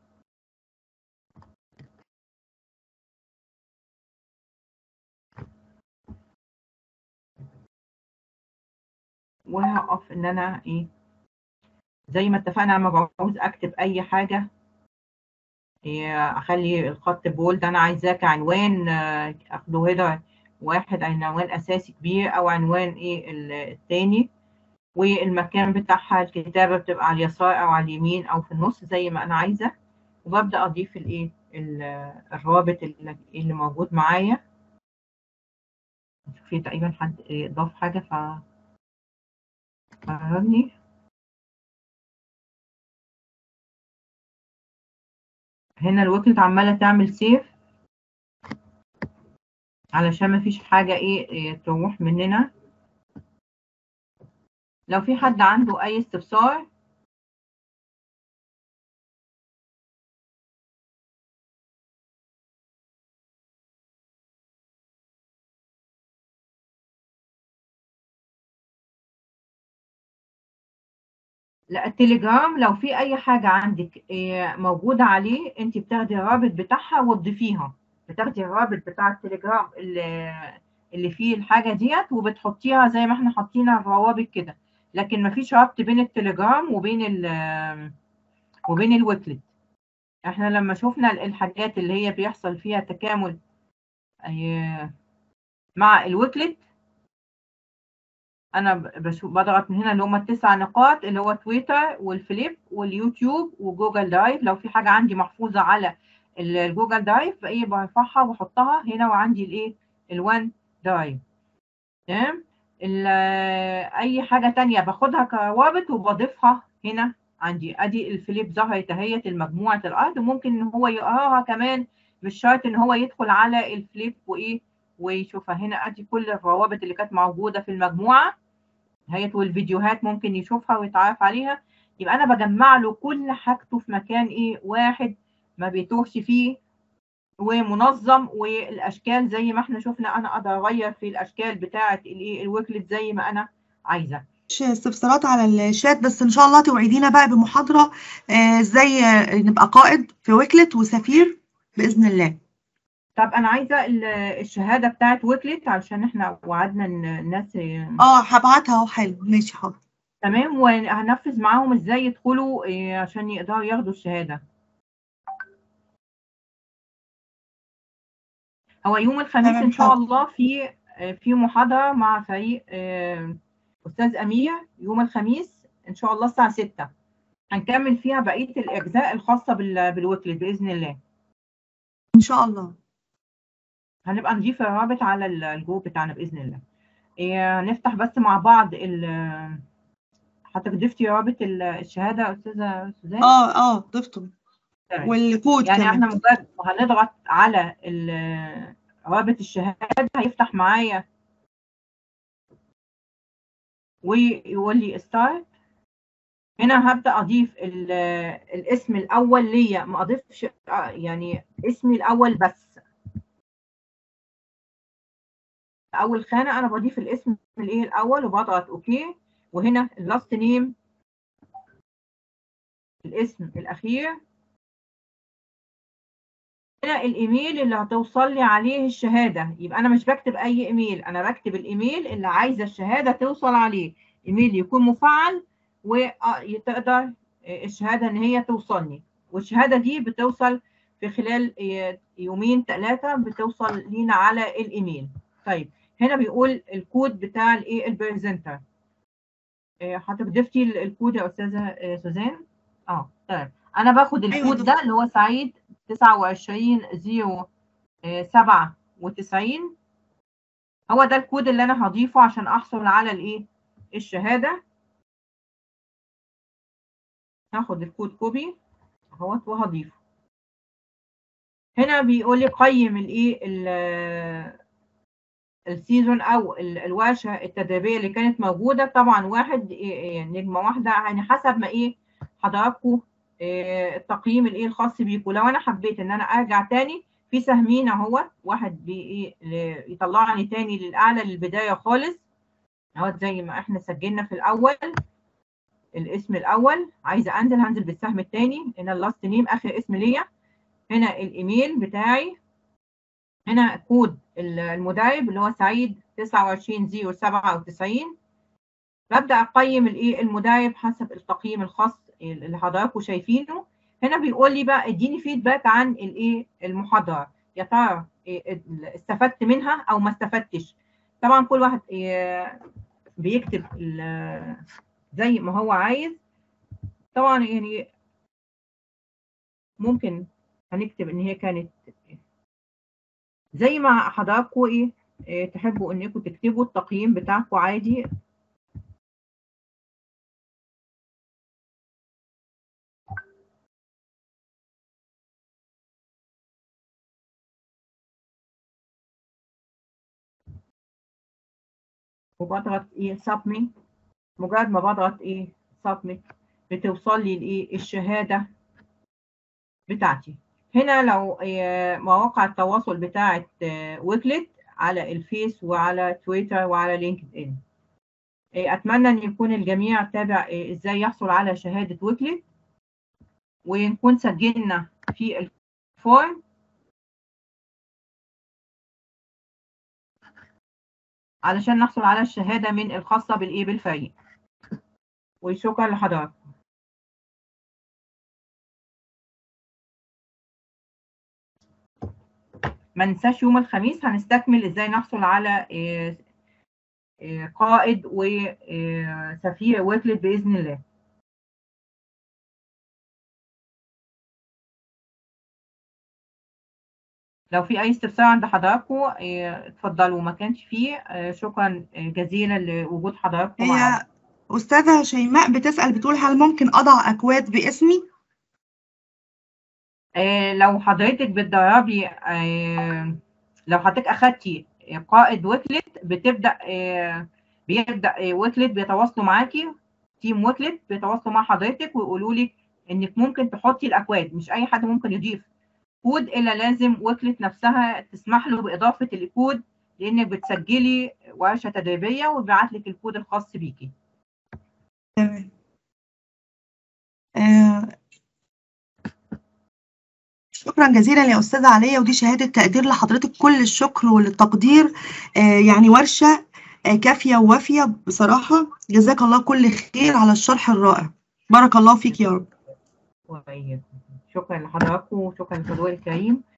وهقف ان انا ايه زي ما اتفقنا لما بعوز اكتب اي حاجه إيه اخلي الخط بولد انا عايزاه كعنوان اخده هيدر واحد عنوان اساسي كبير او عنوان ايه التاني والمكان بتاعها الكتابه بتبقى على اليسار او على اليمين او في النص زي ما انا عايزه وببدا اضيف الايه الرابط اللي موجود معايا في تقريبا حد ضاف حاجه ف فهمني هنا الوكلت عماله تعمل سيف علشان ما فيش حاجه ايه, إيه تروح مننا لو في حد عنده اي استفسار لا التليجرام لو في اي حاجه عندك آه، موجوده عليه انت بتاخدي الرابط بتاعها وتضيفيها بتاخدي الرابط بتاع التليجرام اللي اللي فيه الحاجه ديت وبتحطيها زي ما احنا حاطين الروابط كده لكن مفيش ربط بين التليجرام وبين ال وبين الويكلت احنا لما شفنا الحاجات اللي هي بيحصل فيها تكامل آه، مع الويكلت انا ب- بشوف بضغط من هنا اللي هم التسع نقاط اللي هو تويتر والفليب واليوتيوب وجوجل درايف لو في حاجه عندي محفوظه على ال- الجوجل درايف فايه برفعها واحطها هنا وعندي الايه الوان درايف تمام ال- اي حاجه تانية باخدها كروابط وبضيفها هنا عندي ادي الفليب ظهرت اهيت المجموعه الارض وممكن ان هو يقراها كمان مش شرط ان هو يدخل على الفليب وايه ويشوفها هنا ادي كل الروابط اللي كانت موجوده في المجموعه هيت والفيديوهات ممكن يشوفها ويتعرف عليها يبقى انا بجمع له كل حاجته في مكان ايه واحد ما بيتوهش فيه ومنظم والاشكال زي ما احنا شفنا انا اقدر اغير في الاشكال بتاعه الايه الويكلت زي ما انا عايزه مش استفسارات على الشات بس ان شاء الله توعدينا بقى بمحاضرة آه، ازاي آه، نبقى قائد في ويكلت وسفير بإذن الله طب انا عايزه ال- الشهاده بتاعه ويكلت علشان احنا وعدنا ان الناس اه هبعتها اهو حلو ماشي حاضر تمام وهنفذ معاهم ازاي يدخلوا إيه، عشان يقدروا ياخدوا الشهاده هو يوم الخميس تمام، ان شاء حاضر. الله في في محاضره مع فريق آه، استاذ امير يوم الخميس ان شاء الله الساعه 6 هنكمل فيها بقيه الاجزاء الخاصه بال- بالوكلت باذن الله ان شاء الله هنبقى نضيف الرابط على ال- الجروب بتاعنا باذن الله إيه، هنفتح بس مع بعض ال حضرتك ضفتي رابط ال- الشهاده يا استاذه سوزان اه اه ضفته تمام. والكود يعني كمان احنا مجرد ما هنضغط على ال- رابط الشهاده هيفتح معايا ويقول لي ستارت هنا هبدا اضيف ال- الاسم الاول ليا ما اضيفش آه، يعني اسمي الاول بس اول خانه انا بضيف الاسم الايه الاول وبضغط اوكي وهنا اللاست نيم الاسم الاخير هنا الايميل اللي هتوصل لي عليه الشهاده يبقى انا مش بكتب اي ايميل انا بكتب الايميل اللي عايزه الشهاده توصل عليه ايميل يكون مفعل وتقدر الشهاده ان هي توصلني والشهاده دي بتوصل في خلال يومين ثلاثه بتوصل لينا على الايميل طيب هنا بيقول الكود بتاع الايه البريزنتر حضرتك ضفتي الكود يا استاذه آه، سوزان اه تمام انا باخد أيوة الكود ده اللي هو سعيد 29 0 97 هو ده الكود اللي انا هضيفه عشان احصل على الايه الشهاده هاخد الكود كوبي اهوت وهضيفه هنا بيقول لي قيم الايه ال- السيزون او ال- الورشه التدريبيه اللي كانت موجوده طبعا واحد إيه- إيه نجمه واحده يعني حسب ما ايه حضراتكم إيه التقييم الايه الخاص بيكم لو انا حبيت ان انا ارجع تاني في سهمين اهو واحد بي إيه ل- يطلعني تاني للاعلى للبدايه خالص اهو زي ما احنا سجلنا في الاول الاسم الاول عايزه انزل هنزل بالسهم الثاني هنا اللاست نيم اخر اسم ليا هنا الايميل بتاعي هنا كود المدرب اللي هو سعيد 29097 ببدا اقيم الايه المدرب حسب التقييم الخاص اللي حضراتكم شايفينه هنا بيقول لي بقى اديني فيدباك عن الايه المحاضره يا ترى إيه استفدت منها او ما استفدتش طبعا كل واحد إيه بيكتب ال- زي ما هو عايز طبعا يعني ممكن هنكتب ان هي كانت زي ما حضراتكم ايه إيه تحبوا انكم تكتبوا التقييم بتاعكم عادي وبضغط ايه سبميت مجرد ما بضغط ايه سبميت بتوصل لي الايه الشهاده بتاعتي هنا لو إيه مواقع التواصل بتاعه ويكلت على الفيس وعلى تويتر وعلى لينكد ان آه، أتمنى أن يكون الجميع تابع آه، إزاي يحصل على شهادة ويكلت ونكون سجلنا في الفورم علشان نحصل على الشهادة من الخاصة بالإيه بالفريق وشكرا لحضراتكم ما ننساش يوم الخميس هنستكمل ازاي نحصل على آه، آه، قائد وسفير ويكلت بإذن الله لو في أي استفسار عند حضراتكم آه، اتفضلوا ما كانش فيه آه، شكرا آه، جزيلا لوجود حضراتكم معانا هي أستاذة شيماء بتسأل بتقول هل ممكن أضع أكواد باسمي؟ آه، لو حضرتك بتدربي آه، لو حضرتك أخدتي قائد ويكلت بتبدأ آه، بيبدأ آه، ويكلت بيتواصلوا معاكي تيم ويكلت بيتواصلوا مع حضرتك ويقولوا لك إنك ممكن تحطي الأكواد مش أي حد ممكن يضيف كود إلا لازم ويكلت نفسها تسمح له بإضافة الكود لأنك بتسجلي ورشة تدريبية ويبعت لك الكود الخاص بيكي تمام آه، شكرا جزيلا يا أستاذة عليا ودي شهادة تقدير لحضرتك كل الشكر والتقدير آه، يعني ورشة آه، كافية ووافية بصراحة جزاك الله كل خير على الشرح الرائع بارك الله فيك يا رب وإياكم شكرا لحضراتكم وشكرا للحضور الكريم